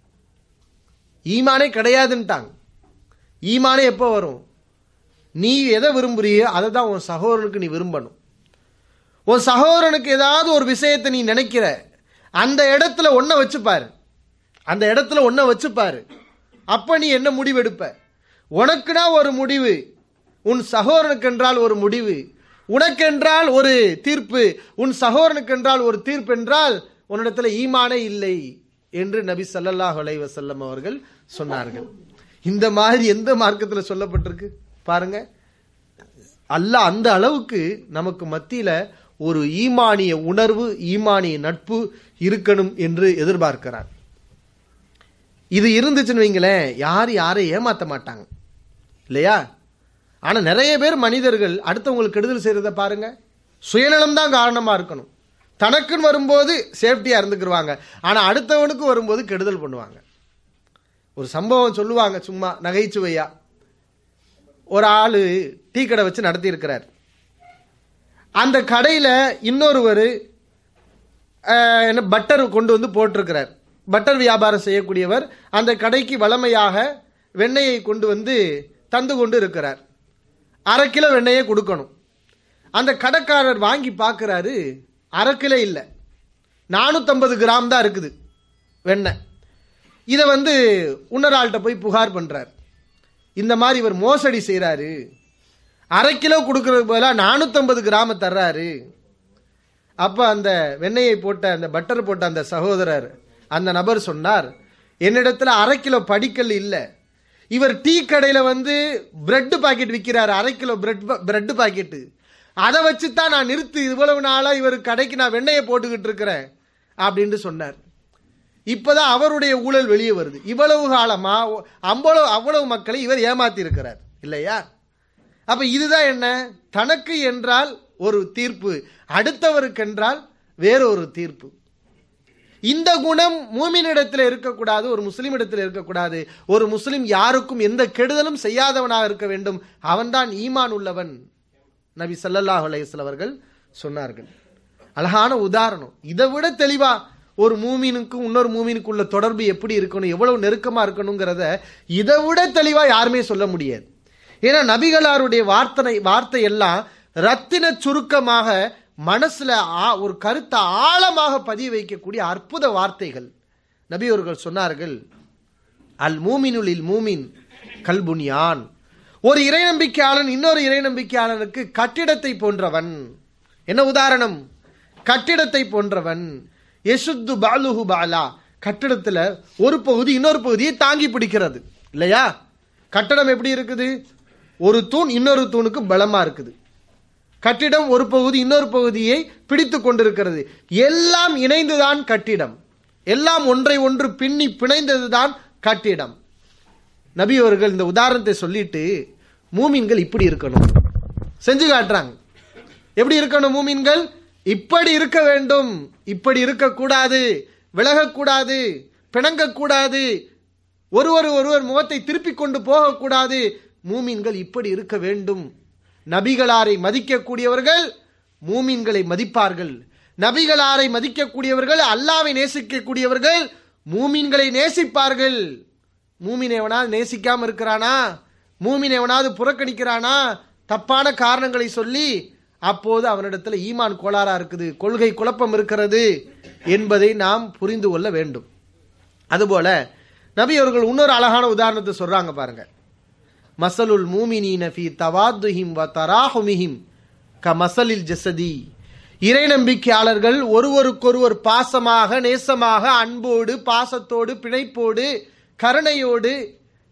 ஈமானே கிடையாதுன்ட்டாங்க ஈமானே எப்போ வரும் நீ எதை விரும்புறியோ அதை தான் உன் சகோதரனுக்கு நீ விரும்பணும் உன் சகோதரனுக்கு ஏதாவது ஒரு விஷயத்தை நீ நினைக்கிற அந்த இடத்துல ஒன்றை வச்சுப்பாரு அந்த இடத்துல ஒன்றை வச்சுப்பாரு அப்ப நீ என்ன முடிவெடுப்ப உனக்குனா ஒரு முடிவு உன் சகோதரனுக்கு என்றால் ஒரு முடிவு உனக்கென்றால் ஒரு தீர்ப்பு உன் சகோதரனுக்கு என்றால் ஒரு தீர்ப்பு என்றால் உன்னிடத்துல ஈமானே இல்லை என்று நபி ஸல்லல்லாஹு அலைஹி வஸல்லம் அவர்கள் சொன்னார்கள் இந்த மாதிரி எந்த மார்க்கத்தில் சொல்லப்பட்டிருக்கு பாருங்க அல்லாஹ் அந்த அளவுக்கு நமக்கு மத்தியில ஒரு ஈமானிய உணர்வு ஈமானிய நட்பு இருக்கணும் என்று எதிர்பார்க்கிறார் இது இருந்துச்சுன்னு வைங்களேன் யார் யாரை ஏமாத்த மாட்டாங்க இல்லையா ஆனா நிறைய பேர் மனிதர்கள் அடுத்தவங்களுக்கு கெடுதல் செய்யறத பாருங்க சுயநலம் தான் காரணமா இருக்கணும் தனக்குன்னு வரும்போது சேஃப்டியா இருந்துக்கிருவாங்க ஆனா அடுத்தவனுக்கு வரும்போது கெடுதல் பண்ணுவாங்க ஒரு சம்பவம் சொல்லுவாங்க சும்மா நகைச்சுவையா ஒரு ஆளு டீ கடை வச்சு நடத்தி இருக்கிறார் அந்த கடையில இன்னொருவர் என்ன பட்டர் கொண்டு வந்து போட்டிருக்கிறார் பட்டர் வியாபாரம் செய்யக்கூடியவர் அந்த கடைக்கு வளமையாக வெண்ணெயை கொண்டு வந்து தந்து கொண்டு இருக்கிறார் அரை கிலோ வெண்ணெயை கொடுக்கணும் அந்த கடைக்காரர் வாங்கி பார்க்குறாரு அரை கிலோ இல்லை நானூற்றம்பது கிராம் தான் இருக்குது வெண்ணெய் இதை வந்து இன்னொரு ஆள்கிட்ட போய் புகார் பண்ணுறார் இந்த மாதிரி இவர் மோசடி செய்கிறாரு அரை கிலோ கொடுக்கறதுக்கு பதிலாக நானூற்றம்பது கிராம தர்றாரு அப்போ அந்த வெண்ணெயை போட்ட அந்த பட்டர் போட்ட அந்த சகோதரர் அந்த நபர் சொன்னார் என்னிடத்துல அரை கிலோ படிக்கல் இல்லை இவர் டீ கடையில் வந்து பிரெட் பாக்கெட் விற்கிறார் அரை கிலோ பிரெட் பிரெட் பாக்கெட்டு அதை வச்சு தான் நான் நிறுத்து இவ்வளவு நாளாக இவர் கடைக்கு நான் வெண்ணெயை போட்டுக்கிட்டு இருக்கிறேன் அப்படின்னு சொன்னார் இப்பதான் அவருடைய ஊழல் வெளியே வருது இவ்வளவு காலமா அவ்வளவு அவ்வளவு மக்களை இவர் ஏமாத்தி இருக்கிறார் இல்லையா அப்ப இதுதான் என்ன தனக்கு என்றால் ஒரு தீர்ப்பு அடுத்தவருக்கு என்றால் வேறொரு தீர்ப்பு இந்த குணம் மூமினிடத்தில் இருக்கக்கூடாது ஒரு முஸ்லிம் இடத்தில் இருக்கக்கூடாது ஒரு முஸ்லிம் யாருக்கும் எந்த கெடுதலும் செய்யாதவனாக இருக்க வேண்டும் அவன்தான் ஈமான் உள்ளவன் நபி ஸல்லல்லாஹு அலைஹி வஸல்லம் அவர்கள் சொன்னார்கள் அழகான உதாரணம் இதை விட தெளிவா ஒரு மூமினுக்கும் இன்னொரு மூமினுக்கு உள்ள தொடர்பு எப்படி இருக்கணும் எவ்வளவு நெருக்கமா இருக்கணுங்கிறத இதை விட தெளிவா யாருமே சொல்ல முடியாது ஏன்னா நபிகளாருடைய வார்த்தை வார்த்தை எல்லாம் ரத்தின சுருக்கமாக மனசுல ஆ- ஒரு கருத்தை ஆழமாக பதிய வைக்கக்கூடிய அற்புத வார்த்தைகள் நபி அவர்கள் சொன்னார்கள் அல் மூமினுலில் மூமின் கல்புனியான் ஒரு இறை நம்பிக்கையாளன் இன்னொரு இறை நம்பிக்கையாளனுக்கு கட்டிடத்தை போன்றவன் என்ன உதாரணம் கட்டிடத்தை போன்றவன் யசுத்து பாலுஹு பாலா கட்டிடத்துல ஒரு பகுதி இன்னொரு பகுதியை தாங்கி பிடிக்கிறது இல்லையா கட்டடம் எப்படி இருக்குது ஒரு தூண் இன்னொரு தூணுக்கு பலமா இருக்குது கட்டிடம் ஒரு பகுதி இன்னொரு பகுதியை பிடித்து கொண்டிருக்கிறது எல்லாம் இணைந்துதான் கட்டிடம் எல்லாம் ஒன்றை ஒன்று பின்னி பிணைந்ததுதான் கட்டிடம் நபி அவர்கள் இந்த உதாரணத்தை சொல்லிட்டு மூமின்கள் இப்படி இருக்கணும் செஞ்சு காட்டுறாங்க எப்படி இருக்கணும் மூமின்கள் இப்படி இருக்க வேண்டும் இப்படி இருக்கக்கூடாது விலகக்கூடாது பிணங்கக்கூடாது ஒருவர் ஒருவர் முகத்தை திருப்பிக் கொண்டு போகக்கூடாது மூமின்கள் இப்படி இருக்க வேண்டும் நபிகளாரை மதிக்கக்கூடியவர்கள் மூமின்களை மதிப்பார்கள் நபிகளாரை மதிக்கக்கூடியவர்கள் அல்லாவை நேசிக்கக்கூடியவர்கள் மூமின்களை நேசிப்பார்கள் மூமின் எவனாவது நேசிக்காம இருக்கிறானா மூமின் எவனாவது புறக்கணிக்கிறானா தப்பான காரணங்களை சொல்லி அப்போது அவனிடத்துல ஈமான் கோளாறா இருக்குது கொள்கை குழப்பம் இருக்கிறது என்பதை நாம் புரிந்து கொள்ள வேண்டும் அதுபோல நபி அவர்கள் இன்னொரு அழகான உதாரணத்தை சொல்றாங்க பாருங்க மசலுல் மூமினீன ஃபி தவாத்துஹிம் வ தராஹுமிஹிம் க மசலில் ஜசதி இறை நம்பிக்கையாளர்கள் ஒருவருக்கொருவர் பாசமாக நேசமாக அன்போடு பாசத்தோடு பிணைப்போடு கருணையோடு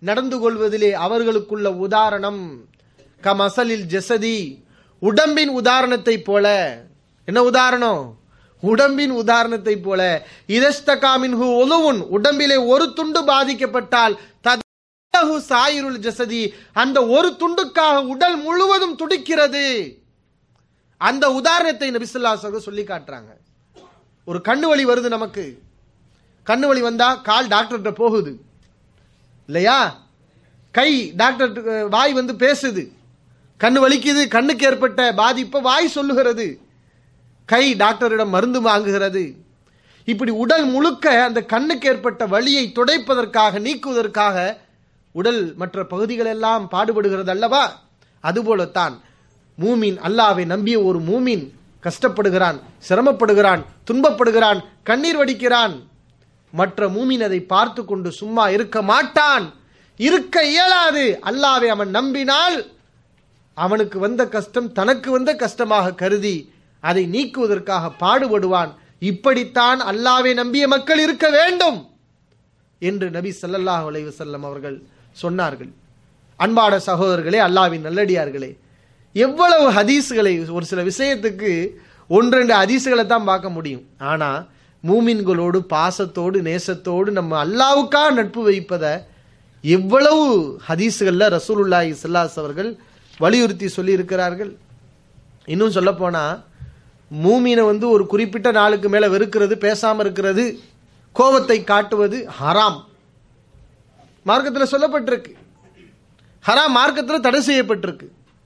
நடந்து கொள்வதிலே அவர்களுக்குள்ள உதாரணம் கமசலில் ஜெசதி உடம்பின் உதாரணத்தை போல என்ன உதாரணம் உடம்பின் உதாரணத்தை போல இதஸ்தகாமின் ஒலுவுன் உடம்பிலே ஒரு துண்டு பாதிக்கப்பட்டால் ததஹு சாயிருள் ஜசதி அந்த ஒரு துண்டுக்காக உடல் முழுவதும் துடிக்கிறது அந்த உதாரணத்தை நபிசுல்லா சொல்லி காட்டுறாங்க ஒரு கண்ணு வலி வருது நமக்கு கண்ணு வலி வந்தா கால் டாக்டர்கிட்ட போகுது இல்லையா கை டாக்டர் வாய் வந்து பேசுது கண்ணு வலிக்குது கண்ணுக்கு ஏற்பட்ட பாதிப்பை வாய் சொல்லுகிறது கை டாக்டரிடம் மருந்து வாங்குகிறது இப்படி உடல் முழுக்க அந்த கண்ணுக்கு ஏற்பட்ட வலியை துடைப்பதற்காக நீக்குவதற்காக உடல் மற்ற பகுதிகள் எல்லாம் பாடுபடுகிறது அல்லவா அதுபோலத்தான் மூமின் அல்லாவை நம்பிய ஒரு மூமின் கஷ்டப்படுகிறான் சிரமப்படுகிறான் துன்பப்படுகிறான் கண்ணீர் வடிக்கிறான் மற்ற மூமின் அதை பார்த்து கொண்டு சும்மா இருக்க மாட்டான் இருக்க இயலாது அல்லாவை அவன் நம்பினால் அவனுக்கு வந்த கஷ்டம் தனக்கு வந்த கஷ்டமாக கருதி அதை நீக்குவதற்காக பாடுபடுவான் இப்படித்தான் அல்லாவை நம்பிய மக்கள் இருக்க வேண்டும் என்று நபி ஸல்லல்லாஹு அலைஹி வஸல்லம் அவர்கள் சொன்னார்கள் அன்பான சகோதரர்களே அல்லாவின் நல்லடியார்களே எவ்வளவு ஹதீஸ்களை ஒரு சில விஷயத்துக்கு ஒன்று ரெண்டு ஹதீஸ்களை தான் பார்க்க முடியும் ஆனா மூமின்களோடு பாசத்தோடு நேசத்தோடு நம்ம அல்லாவுக்காக நட்பு வைப்பதை எவ்வளவு ஹதீஸ்கள்ல ரசூலுல்லாஹி ஸல்லல்லாஹு அவர்கள் வலியுறுத்தி சொல்லி இருக்கிறார்கள் இன்னும் சொல்ல போனா மூமீனை வந்து ஒரு குறிப்பிட்ட நாளுக்கு மேல வெறுக்கிறது பேசாம இருக்கிறது கோபத்தை காட்டுவது ஹராம் மார்க்கத்தில் சொல்லப்பட்டிருக்கு ஹராம் மார்க்கத்தில் தடை செய்யப்பட்டிருக்கு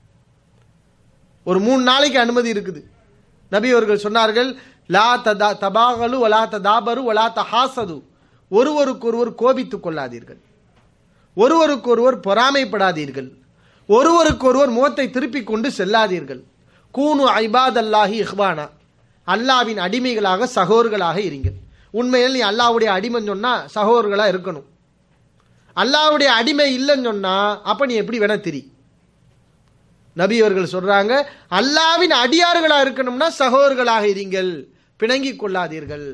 ஒரு மூணு நாளைக்கு அனுமதி இருக்குது நபி அவர்கள் சொன்னார்கள் லா ததா தபாகலு வலா ததாபரு வலா தஹாசது ஒருவருக்கொருவர் கோபித்துக் கொள்ளாதீர்கள் ஒருவருக்கொருவர் பொறாமைப்படாதீர்கள் ஒருவருக்கொருவர் முகத்தை திருப்பிக் கொண்டு செல்லாதீர்கள் கூனு ஐபாத் அல்லாஹி இஹ்வானா அல்லாவின் அடிமைகளாக சகோதர்களாக இருங்கள் உண்மையில் நீ அல்லாவுடைய அடிமைன்னு சொன்னா சகோதர்களா இருக்கணும் அல்லாவுடைய அடிமை இல்லைன்னு சொன்னா அப்ப நீ எப்படி வேணா திரி நபி அவர்கள் சொல்றாங்க அல்லாவின் அடியார்களா இருக்கணும்னா சகோதர்களாக இருங்கள் பிணங்கிக் கொள்ளாதீர்கள்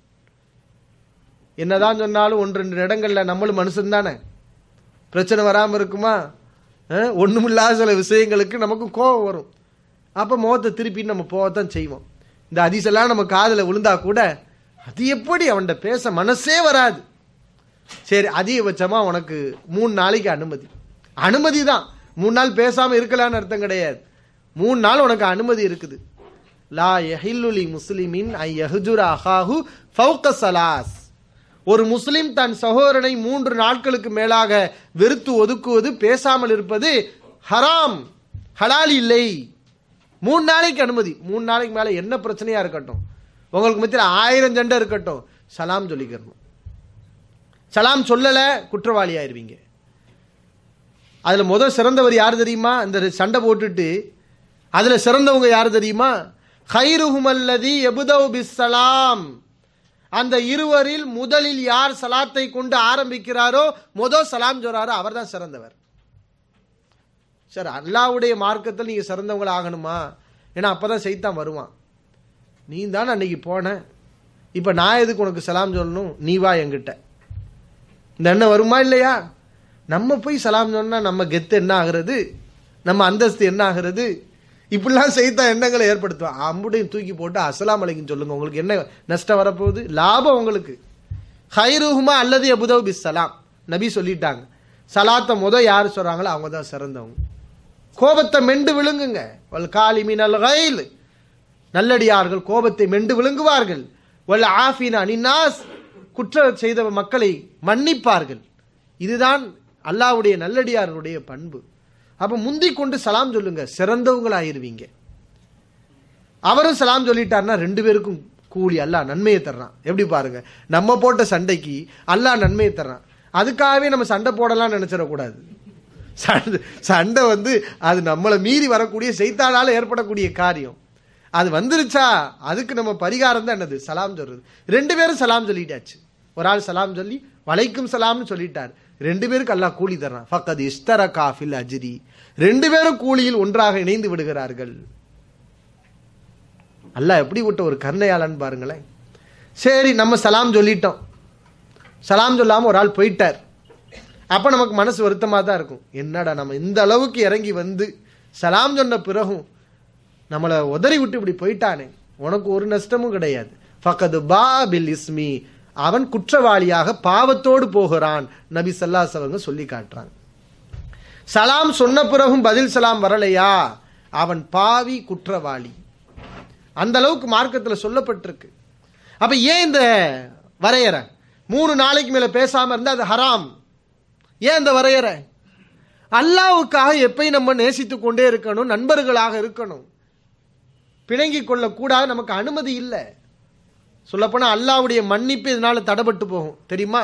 என்னதான் சொன்னாலும் ஒன்று ரெண்டு இடங்கள்ல நம்மளும் மனுஷன் தானே பிரச்சனை வராம இருக்குமா அஹ், ஒண்ணுமில்லாத சில விஷயங்களுக்கு நமக்கு கோபம் வரும் அப்ப முகத்தை திருப்பி நம்ம போகத்தான் செய்வோம் இந்த அதிசெல்லாம் நம்ம காதுல விழுந்தா கூட அது எப்படி அவன்கிட்ட பேச மனசே வராது சரி அதிகபட்சமா உனக்கு மூணு நாளைக்கு அனுமதி அனுமதி தான் மூணு நாள் பேசாம இருக்கலாம்னு அர்த்தம் கிடையாது மூணு நாள் உனக்கு அனுமதி இருக்குது லா யஹில்லுலி முஸ்லிமின் ஐ யஹ்ஜுர அஹாஹு ஃபௌக சலாஸ் ஒரு முஸ்லிம் தன் சகோதரனை மூன்று நாட்களுக்கு மேலாக வெறுத்து ஒதுக்குவது பேசாமல் இருப்பது ஹராம் ஹலால் இல்லை மூணு நாளைக்கு அனுமதி மூணு நாளைக்கு மேல என்ன பிரச்சனையா இருக்கட்டும் உங்களுக்கு மத்தியில் ஆயிரம் சண்டை இருக்கட்டும் சலாம் சொல்லிக்கிறணும் சலாம் சொல்லல குற்றவாளி ஆயிருவீங்க அதுல முதல் சிறந்தவர் யார் தெரியுமா இந்த சண்டை போட்டுட்டு அதுல சிறந்தவங்க யார் தெரியுமா ஹைருஹுமல்லதி எபுதவ் பிஸ்ஸலாம் அந்த இருவரில் முதலில் யார் சலாத்தை கொண்டு ஆரம்பிக்கிறாரோ முதல் சலாம் சொல்றாரோ அவர்தான் சிறந்தவர் சார் அல்லாவுடைய மார்க்கத்தில் நீங்க சிறந்தவங்கள ஆகணுமா ஏன்னா அப்பதான் செய்தான் வருவான் நீ தான் அன்னைக்கு போன இப்ப நான் எதுக்கு உனக்கு சலாம் சொல்லணும் நீ வா என்கிட்ட இந்த எண்ணம் வருமா இல்லையா நம்ம போய் சலாம் சொன்னா நம்ம கெத்து என்ன ஆகிறது நம்ம அந்தஸ்து என்ன ஆகிறது இப்படிலாம் செய்தான் எண்ணங்களை ஏற்படுத்துவான் அம்புடையும் தூக்கி போட்டு அஸ்ஸலாமு அலைக்கும் சொல்லுங்க உங்களுக்கு என்ன நஷ்டம் வரப்போகுது லாபம் உங்களுக்கு ஹைருஹுமா அல்லது அபுதவ் பிஸ் சலாம் நபி சொல்லிட்டாங்க சலாத்தை முத யார் சொல்றாங்களோ அவங்க தான் சிறந்தவங்க கோபத்தை மெண்டு விழுங்குங்க வல் காலிமின் அல் கைல் நல்லடியார்கள் கோபத்தை மெண்டு விழுங்குவார்கள் வல் ஆஃபின் அனின்னாஸ் குற்றம் செய்த மக்களை மன்னிப்பார்கள் இதுதான் அல்லாஹ்வுடைய நல்லடியார்களுடைய பண்பு அப்ப முந்திக் கொண்டு சலாம் சொல்லுங்க சிறந்தவங்களாயிருவீங்க அவரும் சலாம் சொல்லிட்டாருன்னா ரெண்டு பேருக்கும் கூலி அல்லாஹ் நன்மையை தர்றான் எப்படி பாருங்க நம்ம போட்ட சண்டைக்கு அல்லாஹ் நன்மையை தர்றான் அதுக்காகவே நம்ம சண்டை போடலாம்னு நினைச்சிடக்கூடாது சண்டை சண்டை வந்து அது நம்மளை மீறி வரக்கூடிய செய்தானால ஏற்படக்கூடிய காரியம் அது வந்துருச்சா அதுக்கு நம்ம பரிகாரம் தான் என்னது சலாம் சொல்றது ரெண்டு பேரும் சலாம் சொல்லிட்டாச்சு ஒரு ஆள் சலாம் சொல்லி வலைக்கும் சலாம்னு சொல்லிட்டார் ரெண்டு பேருக்கு அல்லாஹ் கூலி தர்றான் ஃபக்கத் இஸ்தர காஃபில் அஜ்ரி ரெண்டு பேரும் கூலியில் ஒன்றாக இணைந்து விடுகிறார்கள் அல்லாஹ் எப்படி விட்ட ஒரு கருணையாளன் பாருங்களேன் சரி நம்ம சலாம் சொல்லிட்டோம் சலாம் சொல்லாம ஒரு ஆள் போயிட்டார் அப்ப நமக்கு மனசு வருத்தமா தான் இருக்கும் என்னடா நம்ம இந்த அளவுக்கு இறங்கி வந்து சலாம் சொன்ன பிறகும் நம்மளை உதறி விட்டு இப்படி போயிட்டானே உனக்கு ஒரு நஷ்டமும் கிடையாது ஃபகது பா பில் இஸ்மி அவன் குற்றவாளியாக பாவத்தோடு போகிறான் நபி ஸல்லல்லாஹு அவங்க சொல்லி காட்டுறாங்க சலாம் சொன்ன பிறகும் பதில் சலாம் வரலையா அவன் பாவி குற்றவாளி அந்த அளவுக்கு மார்க்கத்தில் சொல்லப்பட்டிருக்கு அப்ப ஏன் இந்த வரையறை மூணு நாளைக்கு மேல பேசாம இருந்தா அது ஹராம் ஏன் இந்த வரையறை அல்லாவுக்காக எப்பயும் நம்ம நேசித்துக் கொண்டே இருக்கணும் நண்பர்களாக இருக்கணும் பிணங்கிக் கொள்ளக்கூடாது நமக்கு அனுமதி இல்லை சொல்லப்போனா அல்லாவுடைய மன்னிப்பு இதனால தடைபட்டு போகும் தெரியுமா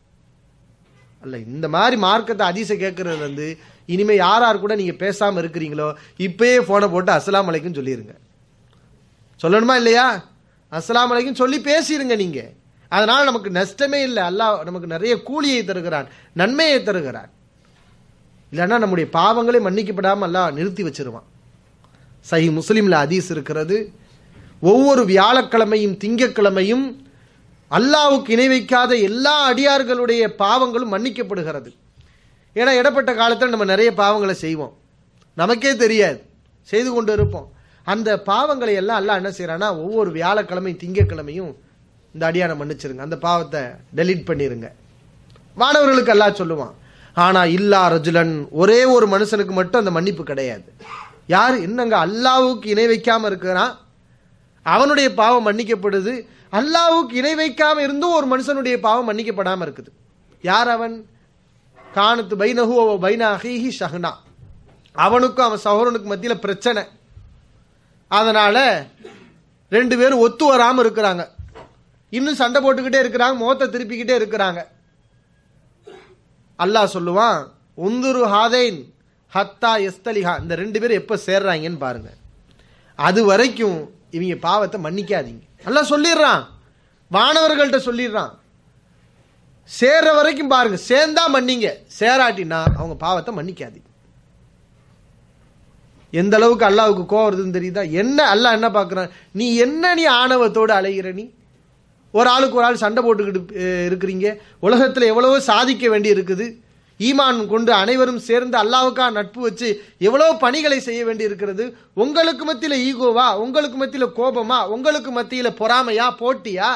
அல்ல இந்த மாதிரி மார்க்கத்தை அதிச கேட்கறது வந்து இனிமே யார் யார் கூட நீங்க பேசாம இருக்கிறீங்களோ இப்பயே போனை போட்டு அஸ்ஸலாமு அலைக்கும் சொல்லிருங்க சொல்லணுமா இல்லையா அஸ்ஸலாமு அலைக்கும் சொல்லி பேசிருங்க நீங்க அதனால நமக்கு நஷ்டமே இல்லை அல்லாஹ் நமக்கு நிறைய கூலியை தருகிறான் நன்மையை தருகிறான் இல்லைன்னா நம்முடைய பாவங்களே மன்னிக்கப்படாம அல்லாஹ் நிறுத்தி வச்சிருவான் சஹி முஸ்லிம்ல ஹதீஸ் இருக்கிறது ஒவ்வொரு வியாழக்கிழமையும் திங்கட்கிழமையும் அல்லாவுக்கு இணை வைக்காத எல்லா அடியார்களுடைய பாவங்களும் மன்னிக்கப்படுகிறது ஏன்னா இடப்பட்ட காலத்தில் நம்ம நிறைய பாவங்களை செய்வோம் நமக்கே தெரியாது செய்து கொண்டு இருப்போம் அந்த பாவங்களை எல்லாம் அல்லாஹ் என்ன செய்யறான்னா ஒவ்வொரு வியாழக்கிழமையும் திங்கட்கிழமையும் இந்த அடியானை மன்னிச்சிருங்க அந்த பாவத்தை டெலீட் பண்ணிருங்க மாணவர்களுக்கு அல்லாஹ் சொல்லுவான் ஆனா இல்லா ரஜுலன் ஒரே ஒரு மனுஷனுக்கு மட்டும் அந்த மன்னிப்பு கிடையாது யார் என்னங்க அல்லாவுக்கு இணை வைக்காம இருக்கிறான் அவனுடைய பாவம் மன்னிக்கப்படுது அல்லாவுக்கு இணை வைக்காம இருந்தும் ஒரு மனுஷனுடைய பாவம் மன்னிக்கப்படாம இருக்குது யார் அவன் காணத்து பைனஹு அவ பைன அஹீஹி ஷஹ்னா அவனுக்கும் அவன் சகோதரனுக்கு மத்தியில பிரச்சனை அதனால ரெண்டு பேரும் ஒத்து வராம இருக்கிறாங்க இன்னும் சண்டை போட்டுக்கிட்டே இருக்கிறாங்க முகத்தை திருப்பிக்கிட்டே இருக்கிறாங்க அல்லாஹ் சொல்லுவான் உந்துரு ஹாதைன் ஹத்தா எஸ்தலிஹா இந்த ரெண்டு பேரும் எப்ப சேர்றாங்கன்னு பாருங்க அது வரைக்கும் இவங்க பாவத்தை மன்னிக்காதீங்க அல்லாஹ் சொல்லிடுறான் வானவர்கள்ட்ட சொல்லிடுறான் சேர்ற வரைக்கும் பாருங்க சேர்ந்தா மன்னிங்க சேராட்டினா அவங்க பாவத்தை மன்னிக்காதீங்க எந்த அளவுக்கு அல்லாவுக்கு கோவம் வருதுன்னு தெரியுதா என்ன அல்லாஹ் என்ன பார்க்கறான் நீ என்ன நீ ஆணவத்தோடு அலைகிற நீ ஒரு ஆளுக்கு ஒரு ஆள் சண்டை போட்டுக்கிட்டு அஹ், இருக்கிறீங்க உலகத்தில் எவ்வளவோ சாதிக்க வேண்டி இருக்குது ஈமான் கொண்டு அனைவரும் சேர்ந்து அல்லாவுக்காக நட்பு வச்சு எவ்வளவு பணிகளை செய்ய வேண்டி இருக்கிறது உங்களுக்கு மத்தியில ஈகோவா உங்களுக்கு மத்தியில கோபமா உங்களுக்கு மத்தியில பொறாமையா போட்டியா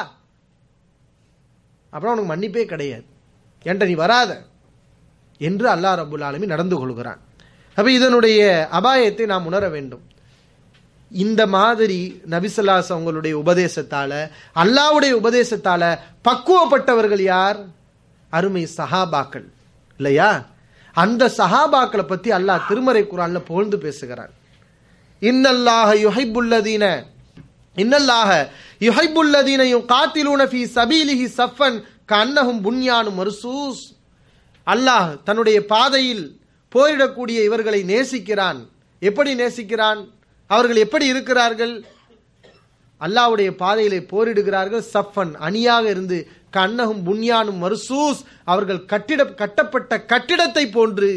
அப்புறம் உனக்கு மன்னிப்பே கிடையாது என்கிட்ட நீ வராத என்று அல்லாஹ் ரபுல் ஆலமீன் நடந்து கொள்கிறான் அப்ப இதனுடைய அபாயத்தை நாம் உணர வேண்டும் இந்த மாதிரி நபிசல்லாஸ் அவங்களுடைய உபதேசத்தால அல்லாவுடைய உபதேசத்தால பக்குவப்பட்டவர்கள் யார் அருமை சஹாபாக்கள் இல்லையா அந்த சஹாபாக்களை பத்தி அல்லாஹ் திருமறை குரான்ல புகழ்ந்து பேசுகிறான் இன்னல்லாஹ யுஹைபுல்லதீன இன்னல்லாஹ யுஹைபுல்லதீன யுகாத்திலூன ஃபீ சபீலிஹி சஃபன் கன்னஹும் புன்யானு மர்சூஸ் அல்லாஹ் தன்னுடைய பாதையில் போரிடக்கூடிய இவர்களை நேசிக்கிறான் எப்படி நேசிக்கிறான் அவர்கள் எப்படி இருக்கிறார்கள் அல்லாவுடைய பாதையிலே போரிடுகிறார்கள் சஃபன் அணியாக இருந்து கண்ணகும் புன்யானும் மர்சூஸ் அவர்கள் கட்டிட கட்டப்பட்ட கட்டிடத்தை போன்று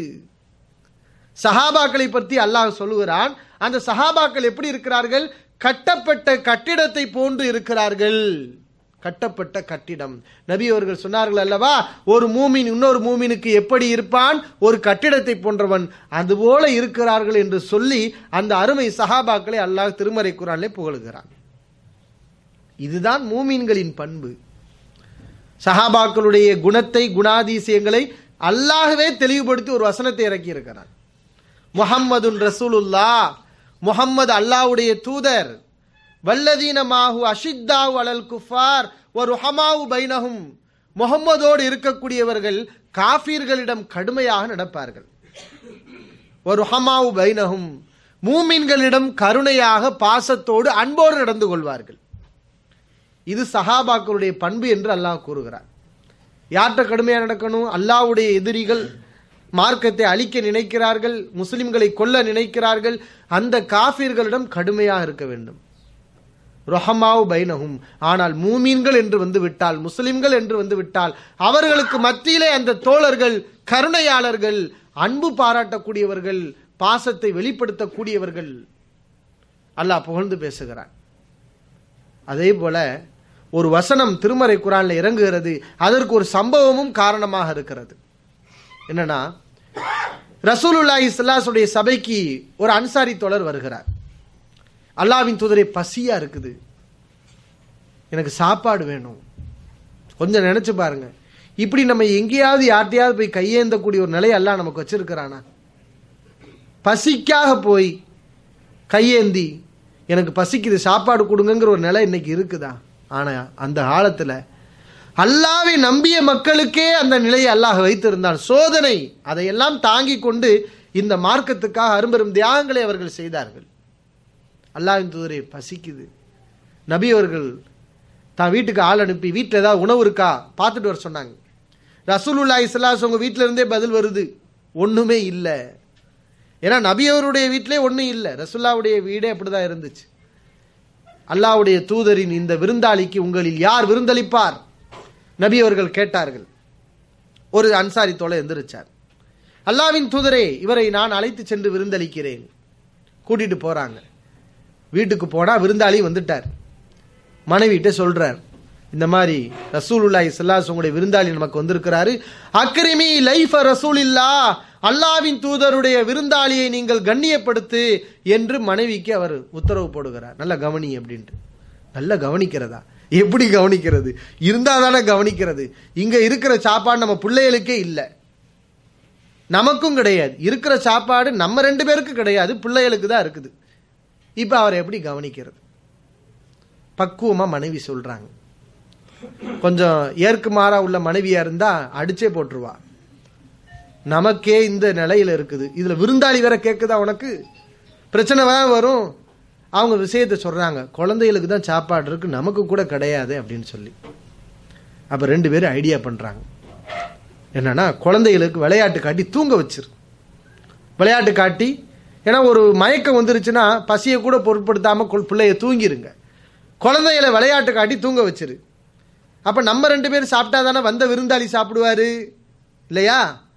சஹாபாக்களை பற்றி அல்லாஹ் சொல்லுகிறான் அந்த சஹாபாக்கள் எப்படி இருக்கிறார்கள் கட்டப்பட்ட கட்டிடத்தை போன்று இருக்கிறார்கள் கட்டப்பட்ட கட்டிடம் நபி அவர்கள் சொன்னார்கள் அல்லவா ஒரு மூமின் இன்னொரு மூமினுக்கு எப்படி இருப்பான் ஒரு கட்டிடத்தை போன்றவன் அதுபோல இருக்கிறார்கள் என்று சொல்லி அந்த அருமை சஹாபாக்களை அல்லாஹ் திருமறை குரானிலே புகழுகிறான் இதுதான் மூமீன்களின் பண்பு சஹாபாக்களுடைய குணத்தை குணாதிசயங்களை அல்லாஹ்வே தெளிவுபடுத்தி ஒரு வசனத்தை இறக்கி இருக்கிறான் முஹம்மதுன் ரசூலுல்லா முஹம்மது அல்லாஹ்வுடைய தூதர் வல்லதீன மாஹு அஷித்தாவு அலல் குஃபார் ஒரு ஹமாவு பைனஹும் முகம்மதோடு இருக்கக்கூடியவர்கள் காஃபீர்களிடம் கடுமையாக நடப்பார்கள் ஒரு ஹமாவு பைனஹும் மூமின்களிடம் கருணையாக பாசத்தோடு அன்போடு நடந்து கொள்வார்கள் இது சஹாபாக்களுடைய பண்பு என்று அல்லாஹ் கூறுகிறார் யார்கிட்ட கடுமையா நடக்கணும் அல்லாஹ்வுடைய எதிரிகள் மார்க்கத்தை அழிக்க நினைக்கிறார்கள் முஸ்லிம்களை கொல்ல நினைக்கிறார்கள் அந்த காஃபிர்களிடம் கடுமையாக இருக்க வேண்டும் ரொஹமாவு பைனஹும் ஆனால் மூமீன்கள் என்று வந்து விட்டால் முஸ்லிம்கள் என்று வந்து விட்டால் அவர்களுக்கு மத்தியிலே அந்த தோழர்கள் கருணையாளர்கள் அன்பு பாராட்டக்கூடியவர்கள் பாசத்தை வெளிப்படுத்தக்கூடியவர்கள் அல்லாஹ் புகழ்ந்து பேசுகிறான் அதே போல ஒரு வசனம் திருமறை குரான்ல இறங்குகிறது அதற்கு ஒரு சம்பவமும் காரணமாக இருக்கிறது என்னன்னா ரசூலுல்லாஹி ஸல்லல்லாஹுடைய சபைக்கு ஒரு அன்சாரி தோழர் வருகிறார் அல்லாவின் தூதரை பசியா இருக்குது எனக்கு சாப்பாடு வேணும் கொஞ்சம் நினைச்சு பாருங்க இப்படி நம்ம எங்கேயாவது யார்ட்டையாவது போய் கையேந்தக்கூடிய ஒரு நிலையை அல்லாஹ் நமக்கு வச்சிருக்கிறானா பசிக்காக போய் கையேந்தி எனக்கு பசிக்குது சாப்பாடு கொடுங்கங்கிற ஒரு நிலை இன்னைக்கு இருக்குதா ஆனா அந்த காலத்துல அல்லாவை நம்பிய மக்களுக்கே அந்த நிலையை அல்லாஹ் வைத்திருந்தான் சோதனை அதையெல்லாம் தாங்கி கொண்டு இந்த மார்க்கத்துக்காக அரும்பெரும் தியாகங்களை அவர்கள் செய்தார்கள் அல்லாஹ்வின் தூதரே பசிக்குது நபி அவர்கள் தான் வீட்டுக்கு ஆள் அனுப்பி வீட்டில் ஏதாவது உணவு இருக்கா பார்த்துட்டு வர சொன்னாங்க ரசூலுல்லாஹி ஸல்லல்லாஹு உங்க வீட்டில இருந்தே பதில் வருது ஒண்ணுமே இல்லை ஏன்னா நபி அவருடைய வீட்டிலே ஒன்றும் இல்லை ரசுல்லாவுடைய வீடே அப்படிதான் இருந்துச்சு அல்லாஹ்வுடைய தூதரின் இந்த விருந்தாளிக்கு உங்களில் யார் விருந்தளிப்பார் நபி அவர்கள் கேட்டார்கள் ஒரு அன்சாரி தோலை எந்திரிச்சார் அல்லாவின் தூதரே இவரை நான் அழைத்து சென்று விருந்தளிக்கிறேன் கூட்டிட்டு போறாங்க வீட்டுக்கு போனா விருந்தாளி வந்துட்டார் மனைவிட்ட சொல்றார் இந்த மாதிரி ரசூலுல்லாஹி ஸல்லல்லாஹு உங்களுடைய விருந்தாளி நமக்கு வந்திருக்கிறாரு அக்ரிமி லைஃப ரசூலில்லா அல்லாவின் தூதருடைய விருந்தாளியை நீங்கள் கண்ணியப்படுத்து என்று மனைவிக்கு அவர் உத்தரவு போடுகிறார் நல்ல கவனி அப்படின்ட்டு நல்ல கவனிக்கிறதா எப்படி கவனிக்கிறது இருந்தா தானே கவனிக்கிறது இங்க இருக்கிற சாப்பாடு நம்ம பிள்ளைகளுக்கே இல்லை நமக்கும் கிடையாது இருக்கிற சாப்பாடு நம்ம ரெண்டு பேருக்கு கிடையாது பிள்ளைகளுக்கு தான் இருக்குது இப்ப அவரை எப்படி கவனிக்கிறது பக்குவமா மனைவி சொல்றாங்க கொஞ்சம் ஏற்கு மாறா உள்ள மனைவியா இருந்தா அடிச்சே போட்டுருவா நமக்கே இந்த நிலையில இருக்குது இதுல விருந்தாளி வேற கேக்குதா உனக்கு பிரச்சனை தான் வரும் அவங்க விஷயத்த சொல்றாங்க குழந்தைகளுக்கு தான் சாப்பாடு இருக்கு நமக்கு கூட கிடையாது அப்படின்னு சொல்லி அப்ப ரெண்டு பேரும் ஐடியா பண்றாங்க என்னன்னா குழந்தைகளுக்கு விளையாட்டு காட்டி தூங்க வச்சிரு விளையாட்டு காட்டி ஏன்னா ஒரு மயக்கம் வந்துருச்சுன்னா பசியை கூட பொருட்படுத்தாம கொள்- பிள்ளைய தூங்கிருங்க குழந்தைகளை விளையாட்டு காட்டி தூங்க வச்சிரு அப்ப நம்ம ரெண்டு பேரும் சாப்பிட்டா தானே வந்த விருந்தாளி சாப்பிடுவாரு இல்லையா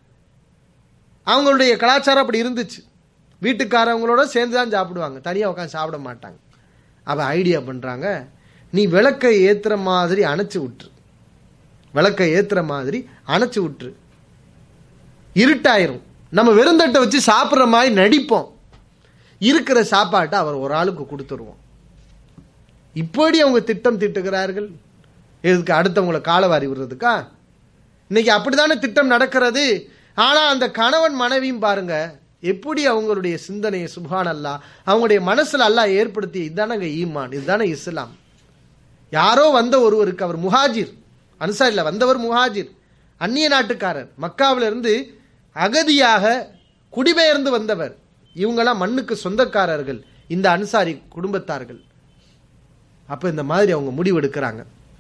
அவங்களுடைய கலாச்சாரம் அப்படி இருந்துச்சு வீட்டுக்காரவங்களோட சேர்ந்து தான் சாப்பிடுவாங்க தனியாக உட்காந்து சாப்பிட மாட்டாங்க அவ ஐடியா பண்றாங்க நீ விளக்கை ஏத்துற மாதிரி அணைச்சு விட்டுரு விளக்கை ஏத்துற மாதிரி அணைச்சு விட்டுரு இருட்டாயிரும் நம்ம வெறுந்தட்டை வச்சு சாப்பிட்ற மாதிரி நடிப்போம் இருக்கிற சாப்பாட்டை அவர் ஒரு ஆளுக்கு கொடுத்துருவோம் இப்படி அவங்க திட்டம் திட்டுகிறார்கள் இதுக்கு அடுத்தவங்களை காலவாரி விடுறதுக்கா இன்னைக்கு அப்படித்தானே திட்டம் நடக்கிறது ஆனா அந்த கணவன் மனைவியும் பாருங்க எப்படி அவங்களுடைய சிந்தனையை சுபான் அல்லா அவங்களுடைய மனசுல அல்லாஹ் ஏற்படுத்தி இதுதானங்க ஈமான் இதுதானே இஸ்லாம் யாரோ வந்த ஒருவருக்கு அவர் முஹாஜிர் அன்சாரில வந்தவர் முஹாஜிர் அந்நிய நாட்டுக்காரர் மக்காவில இருந்து அகதியாக குடிபெயர்ந்து வந்தவர் இவங்கெல்லாம் மண்ணுக்கு சொந்தக்காரர்கள் இந்த அன்சாரி குடும்பத்தார்கள் அப்ப இந்த மாதிரி அவங்க முடிவெடுக்கிறாங்க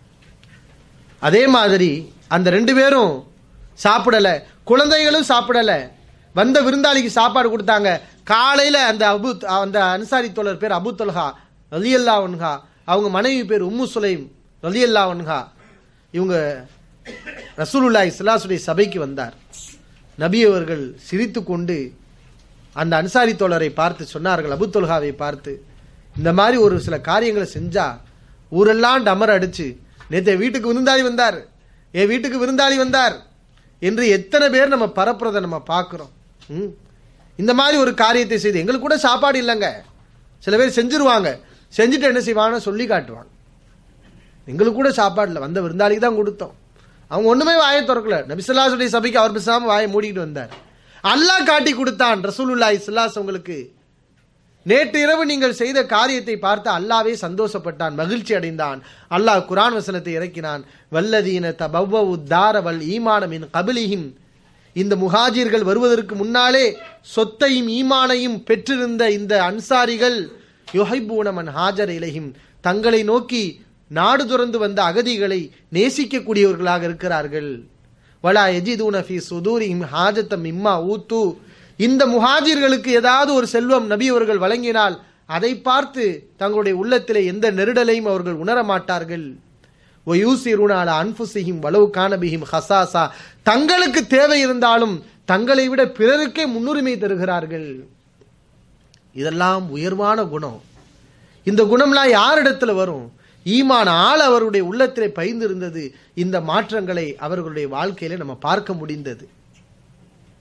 அதே மாதிரி அந்த ரெண்டு பேரும் சாப்பிடல குழந்தைகளும் சாப்பிடல வந்த விருந்தாளிக்கு சாப்பாடு கொடுத்தாங்க காலையில அந்த அபு அந்த அன்சாரி தோழர் பேர் அபு தொல்ஹா ரலியல்லா ஒன்ஹா அவங்க மனைவி பேர் உம்மு சுலைம் ரலியல்லா ஒன்ஹா இவங்க ரசூலுல்லாஹி ஸல்லல்லாஹுடைய சபைக்கு வந்தார் நபி அவர்கள் சிரித்து கொண்டு அந்த அன்சாரி தோழரை பார்த்து சொன்னார்கள் அபு தொல்ஹாவை பார்த்து இந்த மாதிரி ஒரு சில காரியங்களை செஞ்சா ஊரெல்லாம் டமர் அடிச்சு நேற்று வீட்டுக்கு விருந்தாளி வந்தார் என் வீட்டுக்கு விருந்தாளி வந்தார் என்று எத்தனை பேர் நம்ம பரப்புறதை நம்ம பார்க்கிறோம் ம். இந்த மாதிரி ஒரு காரியத்தை செய்து எங்களுக்கு கூட சாப்பாடு இல்லைங்க சில பேர் செஞ்சிருவாங்க செஞ்சுட்டு என்ன செய்வாங்கன்னு சொல்லி காட்டுவாங்க எங்களுக்கு கூட சாப்பாடு இல்லை வந்த விருந்தாளிக்கு தான் கொடுத்தோம் அவங்க ஒண்ணுமே வாயை திறக்கல நபிசல்லாசுடைய சபைக்கு அவர் பேசாம வாயை மூடிக்கிட்டு வந்தார் அல்லாஹ் காட்டி கொடுத்தான் ரசூலுல்லாஹி ஸல்லல்லாஹு உங்களுக்கு நேற்று இரவு நீங்கள் செய்த காரியத்தை பார்த்து அல்லாவே சந்தோஷப்பட்டான் மகிழ்ச்சி அடைந்தான் அல்லாஹ் குர்ஆன் வசனத்தை இறக்கினான் வல்லதீன தபவ்வவு தாரவல் ஈமானமின் கபிலிஹிம் இந்த முஹாஜிர்கள் வருவதற்கு முன்னாலே சொத்தையும் ஈமானையும் பெற்றிருந்த இந்த அன்சாரிகள் யுஹைபூனமன் ஹாஜர் இலகிம் தங்களை நோக்கி நாடு துறந்து வந்த அகதிகளை நேசிக்கக்கூடியவர்களாக இருக்கிறார்கள் வலா எஜிதூன ஃபி சுதூரிஹிம் ஹாஜத்தம் இம்மா ஊத்து இந்த முஹாஜிர்களுக்கு ஏதாவது ஒரு செல்வம் நபி அவர்கள் வழங்கினால் அதை பார்த்து தங்களுடைய உள்ளத்திலே எந்த நெருடலையும் அவர்கள் உணர மாட்டார்கள் ஒயூசிரூன அல அன்ஃபுசிஹிம் வலவு கானபிஹிம் ஹசாசா தங்களுக்கு தேவை இருந்தாலும் தங்களை விட பிறருக்கே முன்னுரிமை தருகிறார்கள் இதெல்லாம் உயர்வான குணம் இந்த குணம்லாம் யாரிடத்துல வரும் ஈமான் ஆள் அவருடைய உள்ளத்திலே பைந்திருந்தது இந்த மாற்றங்களை அவர்களுடைய வாழ்க்கையில நம்ம பார்க்க முடிந்தது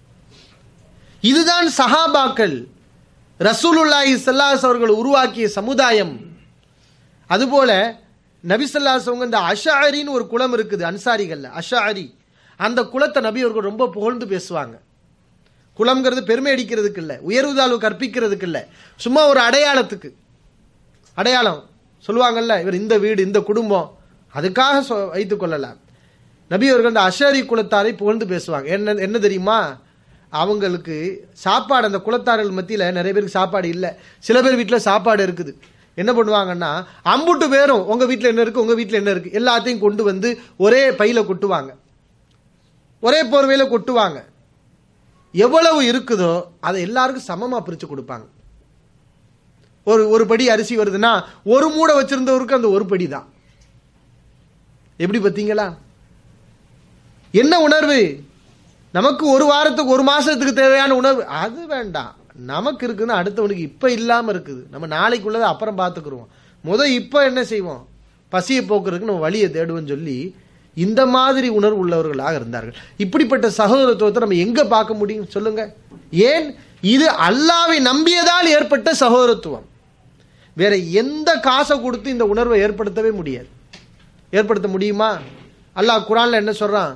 இதுதான் சஹாபாக்கள் ரசூலுல்லாஹி ஸல்லல்லாஹு அவர்கள் உருவாக்கிய சமுதாயம் அதுபோல நபிசல்லாஸ் அவங்க இந்த அஷாரின்னு ஒரு குலம் இருக்குது அன்சாரிகள்ல அஷாரி அந்த குலத்தை நபி அவர்கள் ரொம்ப புகழ்ந்து பேசுவாங்க குலம்ங்கிறது பெருமை அடிக்கிறதுக்கு இல்லை உயர்வு தாழ்வு கற்பிக்கிறதுக்கு இல்லை சும்மா ஒரு அடையாளத்துக்கு அடையாளம் சொல்லுவாங்கல்ல இவர் இந்த வீடு இந்த குடும்பம் அதுக்காக சொ- வைத்துக் கொள்ளலாம் நபி அவர்கள் அந்த அஷாரி குலத்தாரை புகழ்ந்து பேசுவாங்க என்ன என்ன தெரியுமா அவங்களுக்கு சாப்பாடு அந்த குலத்தார்கள் மத்தியில் நிறைய பேருக்கு சாப்பாடு இல்லை சில பேர் வீட்டில் சாப்பாடு இருக்குது என்ன பண்ணுவாங்கன்னா அம்புட்டு பேரும் உங்க வீட்டில் என்ன இருக்கு உங்க வீட்டில் என்ன இருக்கு எல்லாத்தையும் கொண்டு வந்து ஒரே பையில கொட்டுவாங்க ஒரே போர்வையில கொட்டுவாங்க எவ்வளவு இருக்குதோ அதை எல்லாருக்கும் சமமா பிரிச்சு கொடுப்பாங்க ஒரு ஒரு படி அரிசி வருதுன்னா ஒரு மூடை வச்சிருந்தவருக்கு அந்த ஒரு படி தான் எப்படி பார்த்தீங்களா என்ன உணர்வு நமக்கு ஒரு வாரத்துக்கு ஒரு மாசத்துக்கு தேவையான உணர்வு அது வேண்டாம் நமக்கு இருக்குன்னு அடுத்தவனுக்கு இப்ப இல்லாம இருக்குது நம்ம நாளைக்குள்ளதை அப்புறம் பார்த்துக்குருவோம் முத இப்ப என்ன செய்வோம் பசியை போக்குறதுக்கு நம்ம வழியை தேடுவோம்னு சொல்லி இந்த மாதிரி உணர்வு உள்ளவர்களாக இருந்தார்கள் இப்படிப்பட்ட சகோதரத்துவத்தை நம்ம எங்க பார்க்க முடியும் சொல்லுங்க ஏன் இது அல்லாவை நம்பியதால் ஏற்பட்ட சகோதரத்துவம் வேற எந்த காசை கொடுத்து இந்த உணர்வை ஏற்படுத்தவே முடியாது ஏற்படுத்த முடியுமா அல்லாஹ் குரான்ல என்ன சொல்றான்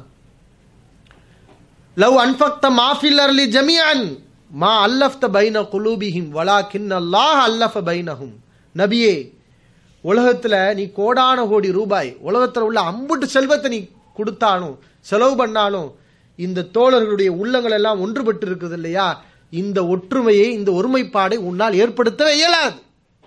லவ் அன்ஃபக்த மாஃபில் அர்லி ஜமியான் மா அல்லஃப்த பைன குலூபிஹிம் வலாக்கின் அல்லாஹ் அல்லஃப பைனஹும் நபியே உலகத்துல நீ கோடான கோடி ரூபாய் உலகத்துல உள்ள அம்புட்டு செல்வத்தை நீ கொடுத்தாலும் செலவு பண்ணாலும் இந்த தோழர்களுடைய உள்ளங்கள் எல்லாம் ஒன்றுபட்டு இருக்குது இல்லையா இந்த ஒற்றுமையை இந்த ஒருமைப்பாடை உன்னால் ஏற்படுத்தவே இயலாது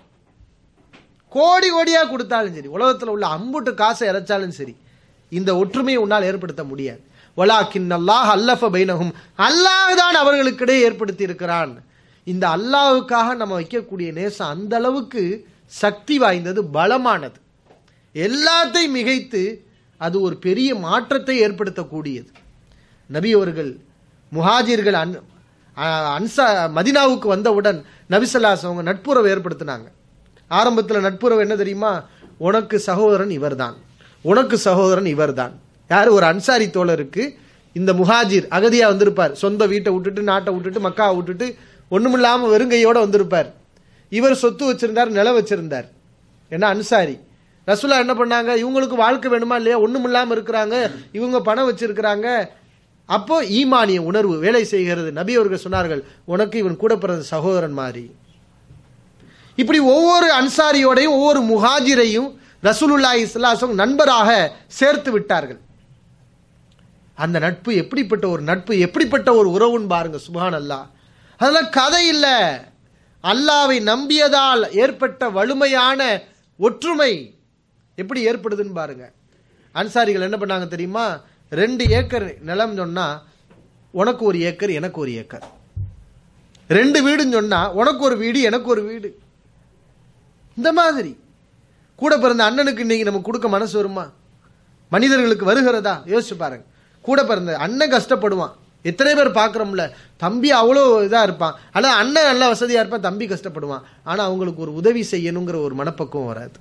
கோடி கோடியா கொடுத்தாலும் சரி உலகத்துல உள்ள அம்புட்டு காசை இறைச்சாலும் சரி இந்த ஒற்றுமையை உன்னால் ஏற்படுத்த முடியாது வலாக்கின் அல்லாஹ் அல்லஃப பைனஹும் அல்லாஹ் தான் அவர்களுக்கிடையே ஏற்படுத்தி இருக்கிறான் இந்த அல்லாஹ்வுக்காக நம்ம வைக்கக்கூடிய நேசம் அந்த அளவுக்கு சக்தி வாய்ந்தது பலமானது எல்லாத்தையும் மிகைத்து அது ஒரு பெரிய மாற்றத்தை ஏற்படுத்தக்கூடியது நபி அவர்கள் முஹாஜிர்கள் அன் அ- அன்சா மதினாவுக்கு வந்தவுடன் நபிசல்லாஸ் அவங்க நட்புறவை ஏற்படுத்தினாங்க ஆரம்பத்தில் நட்புறவு என்ன தெரியுமா உனக்கு சகோதரன் இவர்தான் உனக்கு சகோதரன் இவர்தான் யார் ஒரு அன்சாரி தோழருக்கு இந்த முஹாஜிர் அகதியா வந்திருப்பார் சொந்த வீட்டை விட்டுட்டு நாட்டை விட்டுட்டு மக்காவை விட்டுட்டு ஒண்ணுமில்லாம வெறுங்கையோட வந்திருப்பார் இவர் சொத்து வச்சிருந்தார் நிலம் வச்சிருந்தார் என்ன அன்சாரி ரசூலா என்ன பண்ணாங்க இவங்களுக்கு வாழ்க்கை வேணுமா இல்லையா ஒண்ணுமில்லாம இருக்கிறாங்க இவங்க பணம் வச்சிருக்கிறாங்க அப்போ ஈமானிய உணர்வு வேலை செய்கிறது நபி அவர்கள் சொன்னார்கள் உனக்கு இவன் கூட பிறந்த சகோதரன் மாதிரி இப்படி ஒவ்வொரு அன்சாரியோடையும் ஒவ்வொரு முஹாஜிரையும் ரசூலுல்லாஹி ஸல்லல்லாஹு நண்பராக சேர்த்து விட்டார்கள் அந்த நட்பு எப்படிப்பட்ட ஒரு நட்பு எப்படிப்பட்ட ஒரு உறவுன்னு பாருங்க சுபான் அல்லாஹ் அதெல்லாம் கதை இல்ல அல்லாவை நம்பியதால் ஏற்பட்ட வலிமையான ஒற்றுமை எப்படி ஏற்படுதுன்னு பாருங்க அன்சாரிகள் என்ன பண்ணாங்க தெரியுமா ரெண்டு ஏக்கர் நிலம் சொன்னா உனக்கு ஒரு ஏக்கர் எனக்கு ஒரு ஏக்கர் ரெண்டு வீடுன்னு சொன்னா உனக்கு ஒரு வீடு எனக்கு ஒரு வீடு இந்த மாதிரி கூட பிறந்த அண்ணனுக்கு இன்னைக்கு நம்ம கொடுக்க மனசு வருமா மனிதர்களுக்கு வருகிறதா யோசிச்சு பாருங்க கூட பிறந்த அண்ணன் கஷ்டப்படுவான் எத்தனை பேர் பார்க்குறோம்ல தம்பி அவ்வளோ இதாக இருப்பான் ஆனால் அண்ணன் நல்ல வசதியாக இருப்பான் தம்பி கஷ்டப்படுவான் ஆனால் அவங்களுக்கு ஒரு உதவி செய்யணுங்கிற ஒரு மனப்பக்குவம் வராது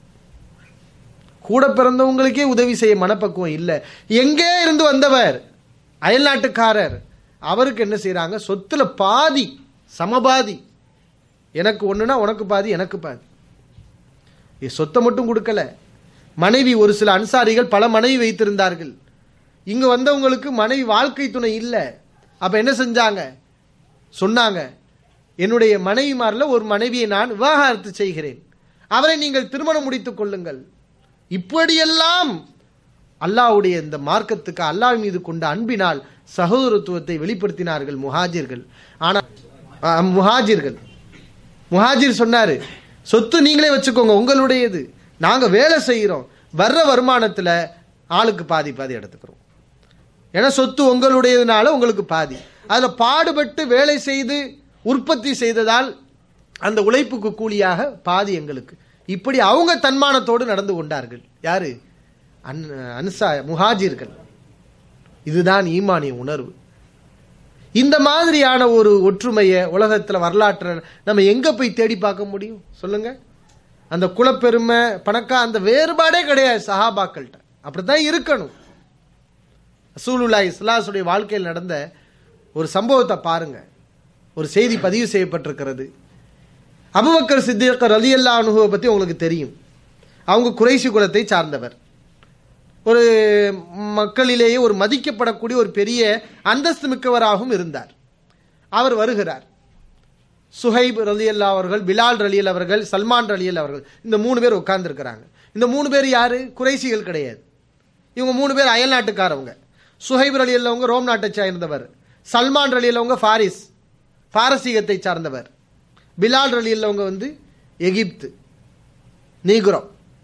கூட பிறந்தவங்களுக்கே உதவி செய்ய மனப்பக்குவம் இல்லை எங்கே இருந்து வந்தவர் அயல்நாட்டுக்காரர் அவருக்கு என்ன செய்றாங்க சொத்துல பாதி சமபாதி எனக்கு ஒண்ணுனா உனக்கு பாதி எனக்கு பாதி இது சொத்தை மட்டும் கொடுக்கல மனைவி ஒரு சில அன்சாரிகள் பல மனைவி வைத்திருந்தார்கள் இங்க வந்தவங்களுக்கு மனைவி வாழ்க்கை துணை இல்லை அப்ப என்ன செஞ்சாங்க சொன்னாங்க என்னுடைய மனைவிமாரில் ஒரு மனைவியை நான் விவாகரத்து செய்கிறேன் அவரை நீங்கள் திருமணம் முடித்துக் கொள்ளுங்கள் இப்படியெல்லாம் அல்லாஹ்வுடைய இந்த மார்க்கத்துக்கு அல்லாஹ் மீது கொண்ட அன்பினால் சகோதரத்துவத்தை வெளிப்படுத்தினார்கள் முஹாஜிர்கள் ஆனா அஹ், முஹாஜிர்கள் முஹாஜிர் சொன்னாரு சொத்து நீங்களே வச்சுக்கோங்க உங்களுடையது நாங்க வேலை செய்கிறோம் வர்ற வருமானத்துல ஆளுக்கு பாதி பாதி எடுத்துக்கிறோம் ஏன்னா சொத்து உங்களுடையதுனால உங்களுக்கு பாதி அதுல பாடுபட்டு வேலை செய்து உற்பத்தி செய்ததால் அந்த உழைப்புக்கு கூலியாக பாதி எங்களுக்கு இப்படி அவங்க தன்மானத்தோடு நடந்து கொண்டார்கள் யாரு அன் அன்சா முஹாஜிர்கள் இதுதான் ஈமானிய உணர்வு இந்த மாதிரியான ஒரு ஒற்றுமையை உலகத்துல வரலாற்றை நம்ம எங்க போய் தேடி பார்க்க முடியும் சொல்லுங்க அந்த குலப்பெருமை பணக்கா அந்த வேறுபாடே கிடையாது சஹாபாக்கள்கிட்ட அப்படித்தான் இருக்கணும் ரசூலுல்லாஹி ஸல்லல்லாஹு வாழ்க்கையில் நடந்த ஒரு சம்பவத்தை பாருங்க ஒரு செய்தி பதிவு செய்யப்பட்டிருக்கிறது அபுபக்கர் சித்திக் ரலியல்லா அனுகுவை பற்றி உங்களுக்கு தெரியும் அவங்க குறைசி குலத்தை சார்ந்தவர் ஒரு மக்களிலேயே ஒரு மதிக்கப்படக்கூடிய ஒரு பெரிய அந்தஸ்து மிக்கவராகவும் இருந்தார் அவர் வருகிறார் சுஹைப் ரலியல்லா அவர்கள் பிலால் ரலியல் அவர்கள் சல்மான் ரலியல் அவர்கள் இந்த மூணு பேர் உட்கார்ந்துருக்கிறாங்க இந்த மூணு பேர் யாரு குறைசிகள் கிடையாது இவங்க மூணு பேர் அயல் நாட்டுக்காரவங்க சுஹைப் ரலியல்லவங்க ரோம் நாட்டை சார்ந்தவர் சல்மான் ரலியல்லவங்க ஃபாரிஸ் பாரசீகத்தை சார்ந்தவர் பிலால் ரலியல்லவங்க வந்து எகிப்து நீகுரம்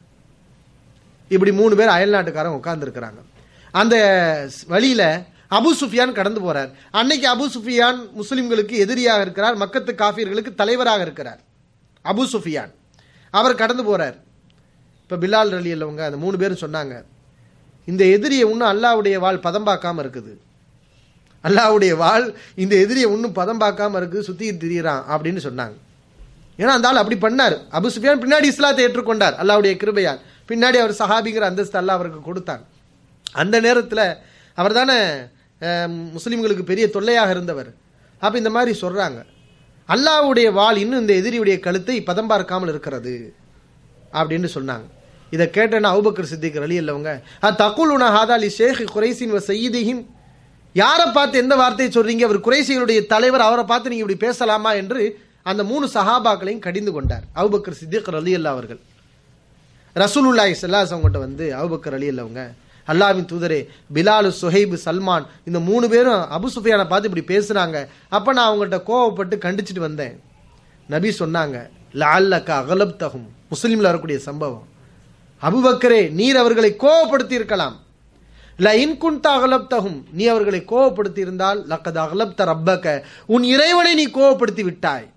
இப்படி மூணு பேர் அயல் நாட்டுக்காரங்க உட்கார்ந்துருக்கிறாங்க அந்த வழியில அபு சுஃபியான் கடந்து போறார் அன்னைக்கு அபு சுஃபியான் முஸ்லிம்களுக்கு எதிரியாக இருக்கிறார் மக்கத்து காஃபியர்களுக்கு தலைவராக இருக்கிறார் அபு சுஃபியான் அவர் கடந்து போறார் இப்ப பிலால் ரலி அல்லவங்க அந்த மூணு பேரும் சொன்னாங்க இந்த எதிரியை இன்னும் அல்லாவுடைய வாள் பதம் பார்க்காம இருக்குது அல்லாவுடைய வாள் இந்த எதிரியை இன்னும் பதம் பார்க்காம இருக்குது சுத்தி திரியிறான் அப்படின்னு சொன்னாங்க ஏன்னா அந்த ஆள் அப்படி பண்ணார் அபு சுஃபியான் பின்னாடி இஸ்லாத்தை ஏற்றுக்கொண்டார் அல்லாவுடைய கிருபையால் பின்னாடி அவர் சஹாபிங்கிற அந்தஸ்து அல்லாஹ் அவருக்கு கொடுத்தான் அந்த நேரத்தில் அவர் தானே முஸ்லீம்களுக்கு பெரிய தொல்லையாக இருந்தவர் அப்போ இந்த மாதிரி சொல்றாங்க அல்லாஹ்வுடைய வாள் இன்னும் இந்த எதிரியுடைய கழுத்தை பதம் பார்க்காமல் இருக்கிறது அப்படின்னு சொன்னாங்க இதை கேட்டேன்னா அவுபக்கர் சித்திக் அலி இல்லவங்க தக்குலுன ஹாதாலி ஷேக் குறைசின் வ சையீதிஹிம் யாரை பார்த்து எந்த வார்த்தையை சொல்றீங்க அவர் குறைசிகளுடைய தலைவர் அவரை பார்த்து நீங்க இப்படி பேசலாமா என்று அந்த மூணு சஹாபாக்களையும் கடிந்து கொண்டார் அவுபக்கர் சித்திக் அலி அல்லா அவர்கள் ரசூலுல்லாஹி ஸல்லல்லாஹு அவங்ககிட்ட வந்து அபூபக்கர் அலி அல்லவங்க அல்லாஹ்வின் தூதரே பிலால் சுஹைப் சல்மான் இந்த மூணு பேரும் அபு சுஃபியானை பார்த்து இப்படி பேசுறாங்க அப்ப நான் அவங்ககிட்ட கோவப்பட்டு கண்டிச்சிட்டு வந்தேன் நபி சொன்னாங்க லஅல்லக அகலப்தஹும் முஸ்லிம்ல வரக்கூடிய சம்பவம் அபுபக்கரே நீர் அவர்களை கோவப்படுத்தி இருக்கலாம் ல இன்குன்த அகலப்தஹும் நீ அவர்களை கோவப்படுத்தி இருந்தால் லக்கது அகலப்த ரப்பக உன் இறைவனை நீ கோவப்படுத்தி விட்டாய்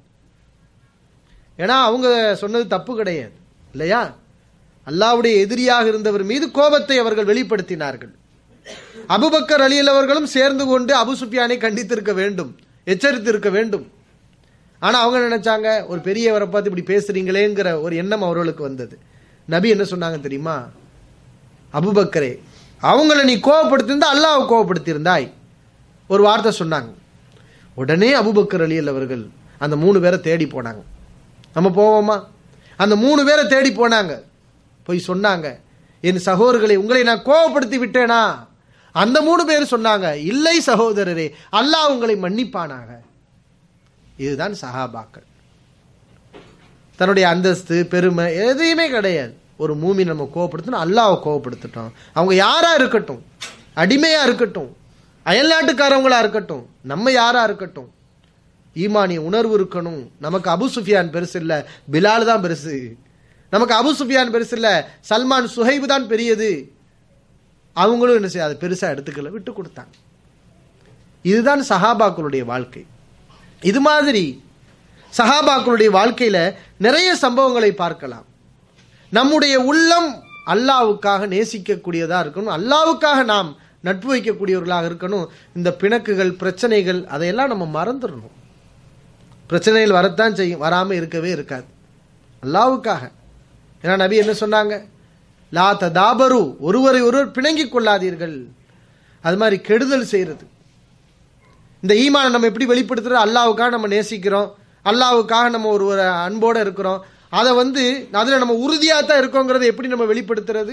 ஏன்னா அவங்க சொன்னது தப்பு கிடையாது இல்லையா அல்லாவுடைய எதிரியாக இருந்தவர் மீது கோபத்தை அவர்கள் வெளிப்படுத்தினார்கள் அபுபக்கர் அலியல் அவர்களும் சேர்ந்து கொண்டு அபு சுஃபியானை கண்டித்திருக்க வேண்டும் எச்சரித்திருக்க வேண்டும் ஆனா அவங்க நினைச்சாங்க ஒரு பெரியவரை பார்த்து இப்படி பேசுறீங்களேங்கிற ஒரு எண்ணம் அவர்களுக்கு வந்தது நபி என்ன சொன்னாங்க தெரியுமா அபுபக்கரே அவங்கள நீ கோவப்படுத்தியிருந்தா அல்லாஹ் கோவப்படுத்தியிருந்தாய் ஒரு வார்த்தை சொன்னாங்க உடனே அபுபக்கர் அலியல் அவர்கள் அந்த மூணு பேரை தேடி போனாங்க நம்ம போவோமா அந்த மூணு பேரை தேடி போனாங்க போய் சொன்னாங்க என் சகோதரர்களை உங்களை நான் கோவப்படுத்தி விட்டேனா அந்த மூணு பேர் சொன்னாங்க இல்லை சகோதரரே அல்லாஹ் உங்களை மன்னிப்பானாக இதுதான் சஹாபாக்கள் தன்னுடைய அந்தஸ்து பெருமை எதையுமே கிடையாது ஒரு மூமி நம்ம கோவப்படுத்தணும் அல்லாஹ் கோவப்படுத்திட்டோம் அவங்க யாரா இருக்கட்டும் அடிமையா இருக்கட்டும் அயல்நாட்டுக்காரவங்களா இருக்கட்டும் நம்ம யாரா இருக்கட்டும் ஈமானிய உணர்வு இருக்கணும் நமக்கு அபு சுஃபியான் பெருசு இல்ல பிலால் தான் பெருசு நமக்கு அபு சுஃபியான் பெருசு இல்ல சல்மான் சுஹைபு தான் பெரியது அவங்களும் என்ன செய்ய அதை பெருசா எடுத்துக்கல விட்டு கொடுத்தாங்க இதுதான் சஹாபாக்களுடைய வாழ்க்கை இது மாதிரி சஹாபாக்களுடைய வாழ்க்கையில நிறைய சம்பவங்களை பார்க்கலாம் நம்முடைய உள்ளம் அல்லாவுக்காக நேசிக்கக்கூடியதா இருக்கணும் அல்லாவுக்காக நாம் நட்பு வைக்கக்கூடியவர்களாக இருக்கணும் இந்த பிணக்குகள் பிரச்சனைகள் அதையெல்லாம் நம்ம மறந்துடணும் பிரச்சனைகள் வரத்தான் செய்யும் வராம இருக்கவே இருக்காது அல்லாவுக்காக ஏன்னா நபி என்ன சொன்னாங்க லா ததாபரு ஒருவரை ஒருவர் பிணங்கிக் கொள்ளாதீர்கள் அது மாதிரி கெடுதல் செய்யறது இந்த ஈமானை நம்ம எப்படி வெளிப்படுத்துறோம் அல்லாவுக்காக நம்ம நேசிக்கிறோம் அல்லாவுக்காக நம்ம ஒரு ஒரு அன்போட இருக்கிறோம் அதை வந்து அதுல நம்ம உறுதியா தான் இருக்கோங்கிறத எப்படி நம்ம வெளிப்படுத்துறது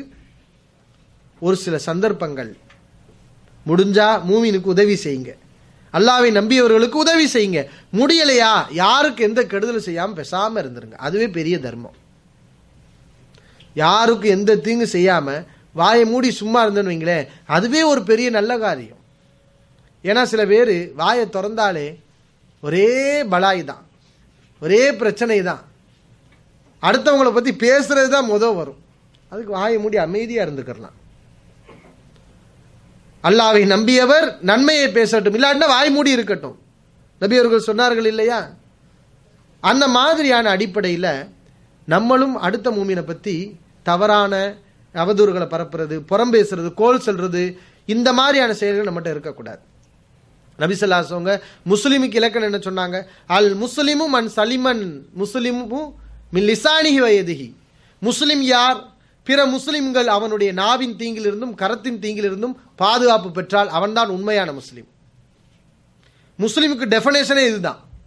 ஒரு சில சந்தர்ப்பங்கள் முடிஞ்சா மூமினுக்கு உதவி செய்யுங்க அல்லாவை நம்பியவர்களுக்கு உதவி செய்யுங்க முடியலையா யாருக்கு எந்த கெடுதலும் செய்யாம பேசாம இருந்துருங்க அதுவே பெரிய தர்மம் யாருக்கும் எந்த தீங்கு செய்யாம வாயை மூடி சும்மா இருந்தேன்னு வைங்களேன் அதுவே ஒரு பெரிய நல்ல காரியம் ஏன்னா சில பேர் வாயை திறந்தாலே ஒரே பலாய் தான் ஒரே பிரச்சனை தான் அடுத்தவங்கள பத்தி பேசுறது தான் முத வரும் அதுக்கு வாயை மூடி அமைதியா இருந்துக்கிறலாம் அல்லாவை நம்பியவர் நன்மையை பேசட்டும் இல்லாட்டினா வாய் மூடி இருக்கட்டும் நபி அவர்கள் சொன்னார்கள் இல்லையா அந்த மாதிரியான அடிப்படையில் நம்மளும் அடுத்த மூமினை பத்தி தவறான அவதூறுகளை பரப்புறது புறம் பேசுறது கோல் சொல்றது இந்த மாதிரியான செயல்கள் நம்மகிட்ட இருக்கக்கூடாது நபிசல்லாசவங்க முஸ்லிமுக்கு இலக்கணம் என்ன சொன்னாங்க அல் முஸ்லிமும் அன் சலிமன் முஸ்லிமும் மின் லிசானிஹி வயதிஹி முஸ்லிம் யார் பிற முஸ்லிம்கள் அவனுடைய நாவின் தீங்கிலிருந்தும் கரத்தின் தீங்கிலிருந்தும் பாதுகாப்பு பெற்றால் அவன்தான் உண்மையான முஸ்லிம் முஸ்லிமுக்கு டெஃபனேஷனே இதுதான்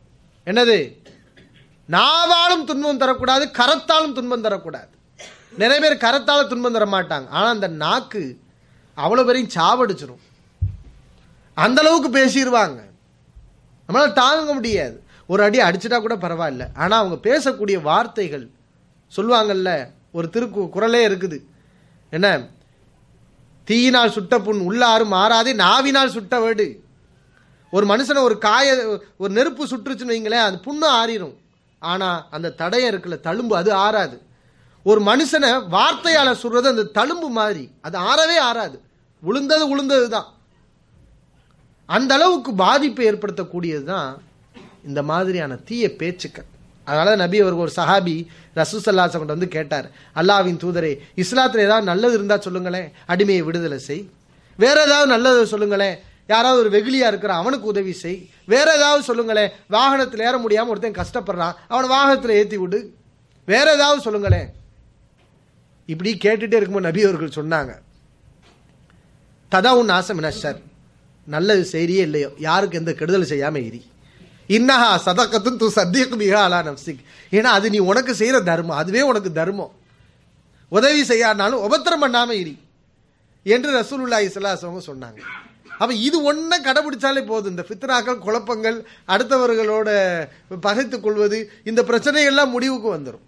என்னது நாவாலும் துன்பம் தரக்கூடாது கரத்தாலும் துன்பம் தரக்கூடாது நிறைய பேர் கரத்தால துன்பம் தர மாட்டாங்க ஆனா அந்த நாக்கு அவ்வளவு பேரையும் சாவடிச்சிரும் அந்த அளவுக்கு பேசிடுவாங்க நம்மளால தாங்க முடியாது ஒரு அடி அடிச்சிட்டா கூட பரவாயில்ல ஆனா அவங்க பேசக்கூடிய வார்த்தைகள் சொல்லுவாங்கல்ல ஒரு திருக்கு குரலே இருக்குது என்ன தீயினால் சுட்ட புண் உள்ளாரும் மாறாதே நாவினால் சுட்ட வேடு ஒரு மனுஷனை ஒரு காய ஒரு நெருப்பு சுற்றுச்சுன்னு வைங்களேன் அது புண்ணு ஆறிடும் ஆனா அந்த தடயம் இருக்குல்ல தழும்பு அது ஆறாது ஒரு மனுஷனை வார்த்தையால சொல்றது அந்த தழும்பு மாதிரி அது ஆறவே ஆறாது உளுந்தது உளுந்தது தான் அந்த அளவுக்கு பாதிப்பை ஏற்படுத்தக்கூடியது தான் இந்த மாதிரியான தீய பேச்சுக்கள் அதனால நபி அவருக்கு ஒரு சஹாபி ரசூசல்லாச கொண்டு வந்து கேட்டார் அல்லாவின் தூதரே இஸ்லாத்துல ஏதாவது நல்லது இருந்தா சொல்லுங்களேன் அடிமையை விடுதலை செய் வேற ஏதாவது நல்லது சொல்லுங்களேன் யாராவது ஒரு வெகுளியா இருக்கிறான் அவனுக்கு உதவி செய் வேற ஏதாவது சொல்லுங்களேன் வாகனத்தில் ஏற முடியாம ஒருத்தன் கஷ்டப்படுறான் அவனை வாகனத்தில் ஏத்தி விடு வேற ஏதாவது சொல்லுங்களேன் இப்படி கேட்டுட்டே இருக்கும்போது நபி அவர்கள் சொன்னாங்க ததா உன் ஆசம் சார் நல்லது செய்றியே இல்லையோ யாருக்கு எந்த கெடுதல் செய்யாம இரி இன்னஹா சதக்கத்தும் தூ சத்தியக்கு மிக அலா நப்சிக் ஏன்னா அது நீ உனக்கு செய்யற தர்மம் அதுவே உனக்கு தர்மம் உதவி செய்யானாலும் உபத்திரம் பண்ணாம இரி என்று ரசூலுல்லாஹி ஸல்லல்லாஹு சொன்னாங்க அப்ப இது ஒன்றை கடைபிடிச்சாலே போதும் இந்த ஃபித்னாக்கள் குழப்பங்கள் அடுத்தவர்களோட பகைத்துக் கொள்வது இந்த பிரச்சனைகள்லாம் முடிவுக்கு வந்துடும்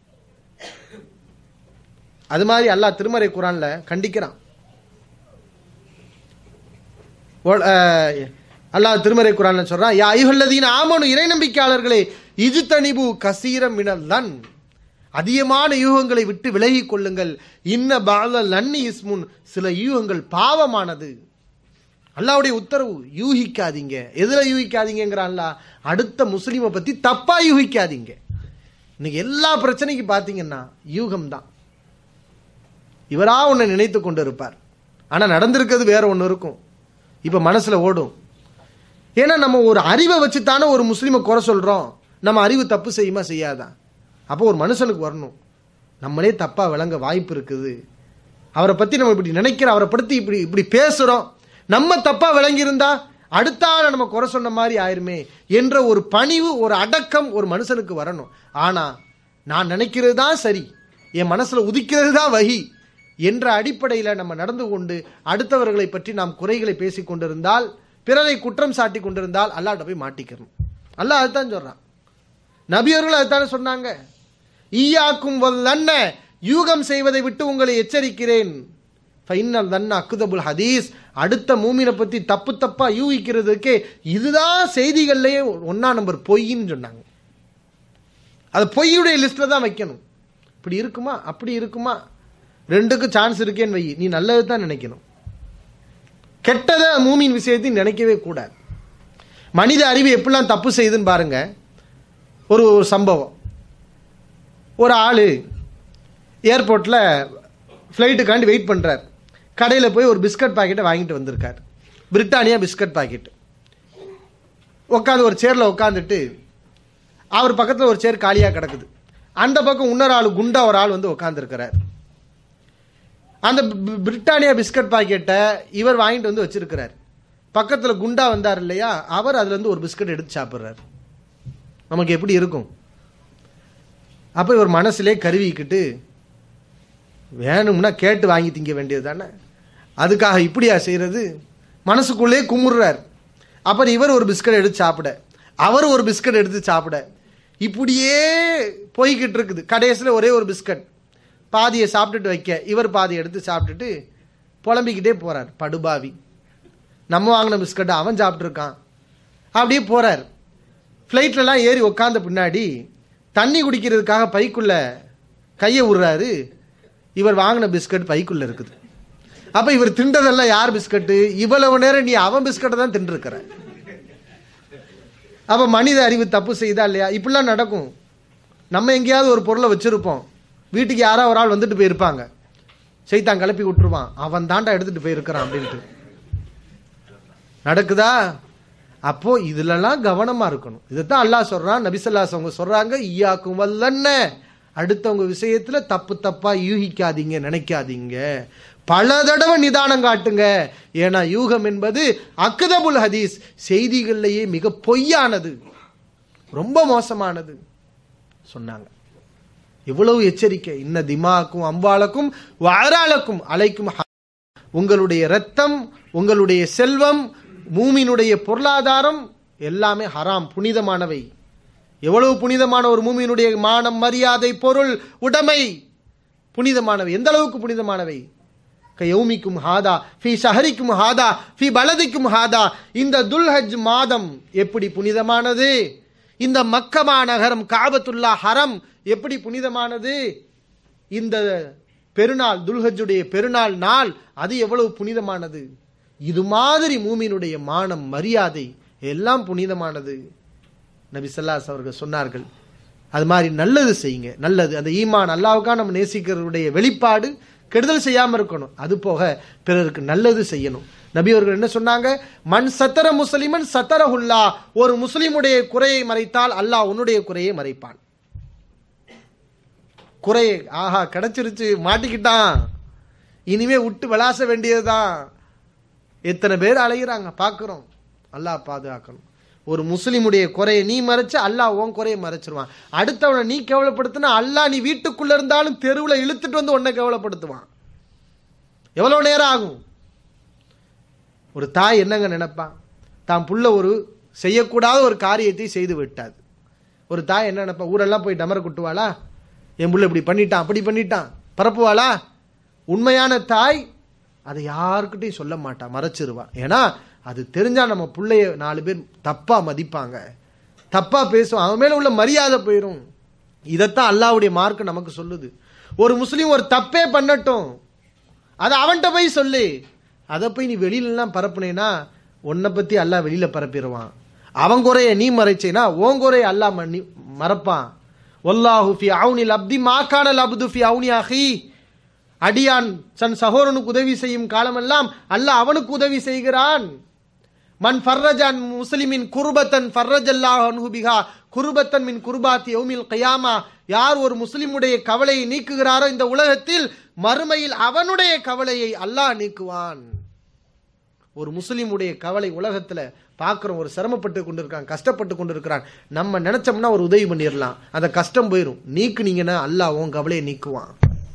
அது மாதிரி அல்லாஹ் திருமறை குரான்ல கண்டிக்கிறான் ஒ- அஹ், அல்லாஹ் திருமறை குரான்ல சொல்றான் யா ஐஹல்லதீன ஆமனு இறை நம்பிக்கையாளர்களே இது தனிபு கசீரம் மினல்லன் அதிகமான யூகங்களை விட்டு விலகிக் கொள்ளுங்கள் இன்ன பால லன்னி இஸ்முன் சில யூகங்கள் பாவமானது அல்லாவுடைய உத்தரவு யூகிக்காதீங்க எதுல யூகிக்காதீங்கிறான் அல்லாஹ் அடுத்த முஸ்லீமை பத்தி தப்பா யூகிக்காதீங்க இன்னைக்கு எல்லா பிரச்சனைக்கு பாத்தீங்கன்னா யூகம் தான் இவரா உன்னை நினைத்து கொண்டு இருப்பார் ஆனா நடந்திருக்கிறது வேற ஒன்று இருக்கும் இப்ப மனசுல ஓடும் ஏன்னா நம்ம ஒரு அறிவை வச்சு தானே ஒரு முஸ்லீமை குறை சொல்றோம் நம்ம அறிவு தப்பு செய்யுமா செய்யாதா அப்போ ஒரு மனுஷனுக்கு வரணும் நம்மளே தப்பா விளங்க வாய்ப்பு இருக்குது அவரை பத்தி நம்ம இப்படி நினைக்கிறோம் அவரை பத்தி இப்படி இப்படி பேசுறோம் நம்ம தப்பா விளங்கி இருந்தா அடுத்த ஆளை நம்ம குறை சொன்ன மாதிரி ஆயிருமே என்ற ஒரு பணிவு ஒரு அடக்கம் ஒரு மனுஷனுக்கு வரணும் ஆனா நான் நினைக்கிறது தான் சரி என் மனசுல உதிக்கிறது தான் வகி என்ற அடிப்படையில நம்ம நடந்து கொண்டு அடுத்தவர்களை பற்றி நாம் குறைகளை பேசிக் கொண்டிருந்தால் பிறரை குற்றம் சாட்டி கொண்டிருந்தால் அல்லாட்ட போய் மாட்டிக்கணும் அல்லாஹ் அதுதான் சொல்றான் நபியர்கள் அதுதானே சொன்னாங்க ஈயாக்கும் வல்லன்ன யூகம் செய்வதை விட்டு உங்களை எச்சரிக்கிறேன் ஃபைனல் தன்ன அக்குதபுல் ஹதீஸ் அடுத்த மூமினை பத்தி தப்பு தப்பா யூகிக்கிறதுக்கே இதுதான் செய்திகள்லயே ஒன்னா நம்பர் பொய்ன்னு சொன்னாங்க அது பொய்யுடைய லிஸ்ட்ல தான் வைக்கணும் இப்படி இருக்குமா அப்படி இருக்குமா ரெண்டுக்கும் சான்ஸ் இருக்கேன்னு வை நீ நல்லது தான் நினைக்கணும் கெட்டதை மூமின் விஷயத்தையும் நினைக்கவே கூடாது மனித அறிவு எப்படிலாம் தப்பு செய்யுதுன்னு பாருங்க ஒரு ஒரு சம்பவம் ஒரு ஆள் ஏர்போர்ட்டில் ஃப்ளைட்டுக்காண்டி வெயிட் பண்ணுறார் கடையில் போய் ஒரு பிஸ்கட் பாக்கெட்டை வாங்கிட்டு வந்திருக்கார் பிரிட்டானியா பிஸ்கட் பாக்கெட் உட்காந்து ஒரு சேரில் உட்காந்துட்டு அவர் பக்கத்தில் ஒரு சேர் காலியாக கிடக்குது அந்த பக்கம் இன்னொரு ஆள் குண்டா ஒரு ஆள் வந்து உட்காந்துருக்கிறார் அந்த பி- பிரிட்டானியா பிஸ்கட் பாக்கெட்டை இவர் வாங்கிட்டு வந்து வச்சிருக்கிறார் பக்கத்தில் குண்டா வந்தார் இல்லையா அவர் அதுலேருந்து ஒரு பிஸ்கட் எடுத்து சாப்பிட்றாரு நமக்கு எப்படி இருக்கும் அப்போ இவர் மனசுலே கருவிக்கிட்டு வேணும்னா கேட்டு வாங்கி திங்க வேண்டியது தானே அதுக்காக இப்படியா செய்யறது மனசுக்குள்ளே குமுறுறார் அப்புறம் இவர் ஒரு பிஸ்கட் எடுத்து சாப்பிட அவர் ஒரு பிஸ்கட் எடுத்து சாப்பிட இப்படியே போய்கிட்டு இருக்குது கடைசியில் ஒரே ஒரு பிஸ்கட் பாதியை சாப்பிட்டுட்டு வைக்க இவர் பாதியை எடுத்து சாப்பிட்டுட்டு புலம்பிக்கிட்டே போறார் படுபாவி நம்ம வாங்கின பிஸ்கட்டை அவன் சாப்பிட்ருக்கான் அப்படியே போறார் ஃப்ளைட்லலாம் ஏறி உக்காந்த பின்னாடி தண்ணி குடிக்கிறதுக்காக பைக்குள்ள கையை விடுறாரு இவர் வாங்கின பிஸ்கட் பைக்குள்ள இருக்குது அப்ப இவர் தின்றதெல்லாம் யார் பிஸ்கட்டு இவ்வளவு நேரம் நீ அவன் பிஸ்கட்டை தான் தின்றுருக்கிற அப்ப மனித அறிவு தப்பு செய்தா இல்லையா இப்படிலாம் நடக்கும் நம்ம எங்கேயாவது ஒரு பொருளை வச்சிருப்போம் வீட்டுக்கு யாரோ ஒரு ஆள் வந்துட்டு போயிருப்பாங்க செய்தான் கிளப்பி விட்டுருவான் அவன் தாண்டா எடுத்துட்டு போயிருக்கிறான் அப்படின்ட்டு நடக்குதா அப்போ இதுலலாம் கவனமா இருக்கணும் இதைத்தான் அல்லாஹ் சொல்றான் நபிசல்லாஸ் அவங்க சொல்றாங்க ஈயாக்கும் வல்லன்ன அடுத்தவங்க விஷயத்துல தப்பு தப்பா யூகிக்காதீங்க நினைக்காதீங்க பல தடவை நிதானம் காட்டுங்க ஏன்னா யூகம் என்பது அக்தபுல் ஹதீஸ் செய்திகள்லயே மிக பொய்யானது ரொம்ப மோசமானது சொன்னாங்க எவ்வளவு எச்சரிக்கை இன்ன திமாக்கும் அம்பாலக்கும் வாராளக்கும் அலைக்கும் ஹ- உங்களுடைய ரத்தம் உங்களுடைய செல்வம் மூமினுடைய பொருளாதாரம் எல்லாமே ஹராம் புனிதமானவை எவ்வளவு புனிதமான ஒரு மூமியினுடைய மானம் மரியாதை பொருள் உடைமை புனிதமானவை எந்த அளவுக்கு புனிதமானவை யௌமிக்கும் ஹாதா ஃபி ஷஹரிக்கும் ஹாதா ஃபி பலதிக்கும் ஹாதா இந்த துல்ஹஜ் மாதம் எப்படி புனிதமானது இந்த மக்கமா நகரம் காபத்துல்லா ஹரம் எப்படி புனிதமானது இந்த பெருநாள் துல்ஹஜ்ஜுடைய பெருநாள் நாள் அது எவ்வளவு புனிதமானது இது மாதிரி மூமினுடைய மானம் மரியாதை எல்லாம் புனிதமானது நபி ஸல்லல்லாஹு அவர்கள் சொன்னார்கள் அது மாதிரி நல்லது செய்யுங்க நல்லது அந்த ஈமான் அல்லாவுக்காக நம்ம நேசிக்கிறதுடைய வெளிப்பாடு கெடுதல் செய்யாம இருக்கணும் அது போக பிறருக்கு நல்லது செய்யணும் நபி அவர்கள் என்ன சொன்னாங்க மண் சத்தர முஸ்லிமன் சத்தரஹுல்லா ஒரு முஸ்லிமுடைய குறையை மறைத்தால் அல்லாஹ் உன்னுடைய குறையை மறைப்பான் குறையை ஆஹா கிடைச்சிருச்சு மாட்டிக்கிட்டான் இனிமே விட்டு விளாச வேண்டியதுதான் எத்தனை பேர் அலைகிறாங்க பார்க்குறோம் அல்லாஹ் பாதுகாக்கணும் ஒரு முஸ்லிமுடைய குறையை நீ மறைச்ச அல்லாஹ் உன் குறையை மறைச்சிருவான் அடுத்தவனை நீ கேவலப்படுத்தினா அல்லாஹ் நீ வீட்டுக்குள்ள இருந்தாலும் தெருவில் இழுத்துட்டு வந்து உன்னை கேவலப்படுத்துவான் எவ்வளவு நேரம் ஆகும் ஒரு தாய் என்னங்க நினைப்பான் தான் புள்ள ஒரு செய்யக்கூடாத ஒரு காரியத்தை செய்து விட்டாது ஒரு தாய் என்ன நினைப்பா ஊரெல்லாம் போய் டமர குட்டுவாளா என் புள்ள இப்படி பண்ணிட்டான் அப்படி பண்ணிட்டான் பரப்புவாளா உண்மையான தாய் அதை யாருக்கிட்டையும் சொல்ல மாட்டா மறைச்சிருவா ஏன்னா அது தெரிஞ்சா நம்ம பிள்ளைய நாலு பேர் தப்பா மதிப்பாங்க தப்பா பேசுவான் அவன் மேல உள்ள மரியாதை போயிடும் இதைத்தான் அல்லாவுடைய மார்க் நமக்கு சொல்லுது ஒரு முஸ்லீம் ஒரு தப்பே பண்ணட்டும் அதை அவன்கிட்ட போய் சொல்லு அதை போய் நீ வெளியிலலாம் பரப்புனேன்னா உன்னை பத்தி அல்லாஹ் வெளியில பரப்பிடுவான் அவன் குறைய நீ மறைச்சேனா உன் குறைய அல்லாஹ் மன்னி மறப்பான் ஒல்லாஹு ஃபி அவுனில் அப்தி மாக்கானல் அப்து ஃபி அவுனி அஹி அடியான் தன் சகோதரனுக்கு உதவி செய்யும் காலமெல்லாம் அல்லாஹ் அவனுக்கு உதவி செய்கிறான் மன் ஃபர்ரஜான் முஸ்லிமின் குர்பத்தன் ஃபர்ரஜல்லாஹ் அன்ஹு பிஹா குர்பத்தன் மின் குர்பாத்தி யௌமில் கயாமா யார் ஒரு முஸ்லிமுடைய கவலையை நீக்குகிறாரோ இந்த உலகத்தில் மறுமையில் அவனுடைய கவலையை அல்லாஹ் நீக்குவான் ஒரு முஸ்லிமுடைய கவலை உலகத்துல பார்க்குறோம் ஒரு சிரமப்பட்டு கொண்டிருக்கான் கஷ்டப்பட்டு கொண்டிருக்கிறான் நம்ம நினைச்சோம்னா ஒரு உதவி பண்ணிடலாம் அந்த கஷ்டம் போயிடும் நீக்குனீங்கன்னா அல்லாஹ் உன் கவலையை நீக்குவான்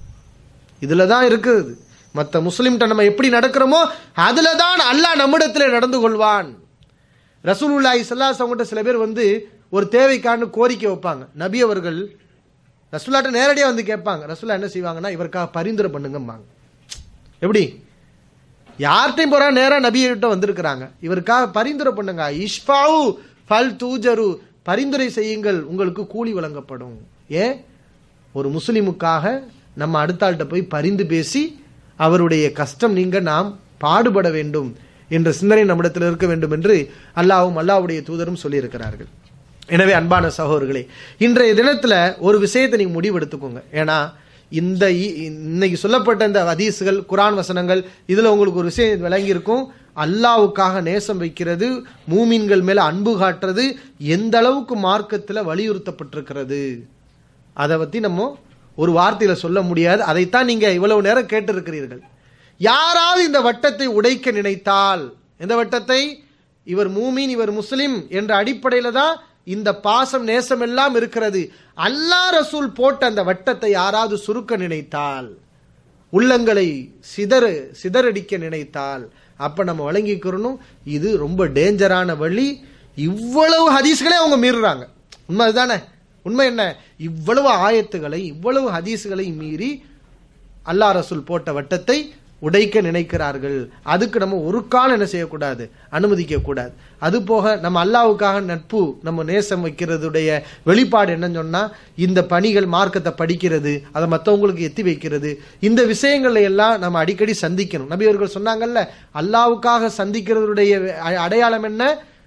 இதுல தான் இருக்குது மற்ற முஸ்லிம்கிட்ட நம்ம எப்படி நடக்கிறோமோ அதுல தான் அல்லாஹ் நம்மிடத்தில் நடந்து கொள்வான் ரசூலுல்லாஹி ஸல்லல்லாஹு அலைஹி வஸல்லம் சில பேர் வந்து ஒரு தேவைக்கான கோரிக்கை வைப்பாங்க நபி அவர்கள் ரசூல்லாட்ட நேரடியாக வந்து கேட்பாங்க ரசூல்லா என்ன செய்வாங்கன்னா இவருக்காக பரிந்துரை பண்ணுங்கம்பாங்க எப்படி யார்கிட்டையும் போறா நேரா நபியிட்ட வந்திருக்கிறாங்க இவருக்காக பரிந்துரை பண்ணுங்க இஷ்பாவு ஃபல் தூஜரு பரிந்துரை செய்யுங்கள் உங்களுக்கு கூலி வழங்கப்படும் ஏன் ஒரு முஸ்லிமுக்காக நம்ம அடுத்த ஆள்கிட்ட போய் பரிந்து பேசி அவருடைய கஷ்டம் நீங்க நாம் பாடுபட வேண்டும் என்ற சிந்தனை நம்மிடத்தில் இருக்க வேண்டும் என்று அல்லாவும் அல்லாவுடைய தூதரும் சொல்லியிருக்கிறார்கள் எனவே அன்பான சகோதரர்களே இன்றைய தினத்துல ஒரு விஷயத்தை நீங்க முடிவெடுத்துக்கோங்க ஏன்னா இந்த இ- இன்னைக்கு சொல்லப்பட்ட இந்த ஹதீஸ்கள் குரான் வசனங்கள் இதுல உங்களுக்கு ஒரு விஷயம் விளங்கி இருக்கும் அல்லாவுக்காக நேசம் வைக்கிறது மூமின்கள் மேல அன்பு காட்டுறது எந்த அளவுக்கு மார்க்கத்துல வலியுறுத்தப்பட்டிருக்கிறது அதை பத்தி நம்ம ஒரு வார்த்தையில சொல்ல முடியாது அதைத்தான் நீங்க இவ்வளவு நேரம் கேட்டிருக்கிறீர்கள் யாராவது இந்த வட்டத்தை உடைக்க நினைத்தால் எந்த வட்டத்தை இவர் மூமின் இவர் முஸ்லிம் என்ற அடிப்படையில தான் இந்த பாசம் நேசம் எல்லாம் இருக்கிறது அல்லாஹ் ரசூல் போட்ட அந்த வட்டத்தை யாராவது சுருக்க நினைத்தால் உள்ளங்களை சிதறு சிதறடிக்க நினைத்தால் அப்ப நம்ம வழங்கிக்கிறணும் இது ரொம்ப டேஞ்சரான வழி இவ்வளவு ஹதீஸ்களே அவங்க மீறுறாங்க உண்மை அதுதானே உண்மை என்ன இவ்வளவு ஆயத்துகளை இவ்வளவு ஹதீஸ்களை மீறி அல்லாஹ் ரசூல் போட்ட வட்டத்தை உடைக்க நினைக்கிறார்கள் அதுக்கு நம்ம ஒரு காலம் என்ன செய்யக்கூடாது அனுமதிக்க கூடாது அது போக நம்ம அல்லாவுக்காக நட்பு நம்ம நேசம் வைக்கிறதுடைய வெளிப்பாடு என்னன்னு சொன்னா இந்த பணிகள் மார்க்கத்தை படிக்கிறது அதை மற்றவங்களுக்கு எத்தி வைக்கிறது இந்த விஷயங்களை எல்லாம் நம்ம அடிக்கடி சந்திக்கணும் நபி அவர்கள் சொன்னாங்கல்ல அல்லாவுக்காக சந்திக்கிறதுடைய அ- அடையாளம் என்ன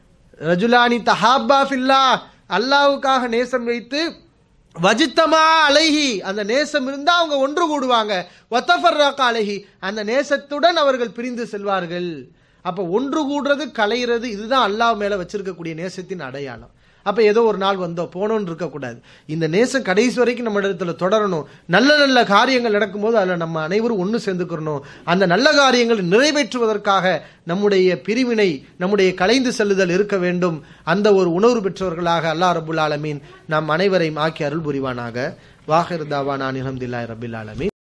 ரஜுலானி தஹாபா ஃபில்லா அல்லாவுக்காக நேசம் வைத்து வஜித்தமா அலைஹி அந்த நேசம் இருந்தா அவங்க ஒன்று கூடுவாங்க ஒத்தஃபர்ராக்கா அலைஹி அந்த நேசத்துடன் அவர்கள் பிரிந்து செல்வார்கள் அப்ப ஒன்று கூடுறது கலையிறது இதுதான் அல்லாஹ் மேல வச்சிருக்கக்கூடிய நேசத்தின் அடையாளம் அப்ப ஏதோ ஒரு நாள் வந்தோம் போனோம்னு இருக்கக்கூடாது இந்த நேசம் கடைசி வரைக்கும் நம்ம இடத்துல தொடரணும் நல்ல நல்ல காரியங்கள் நடக்கும்போது அதுல நம்ம அனைவரும் ஒன்று சேர்ந்துக்கிறணும் அந்த நல்ல காரியங்களை நிறைவேற்றுவதற்காக நம்முடைய பிரிவினை நம்முடைய கலைந்து செல்லுதல் இருக்க வேண்டும் அந்த ஒரு உணர்வு பெற்றவர்களாக அல்லாஹ் ரபுல் ஆலமீன் நாம் அனைவரையும் ஆக்கி அருள் புரிவானாக வாஹிர் தாவா நான் ரபில் ஆலமீன்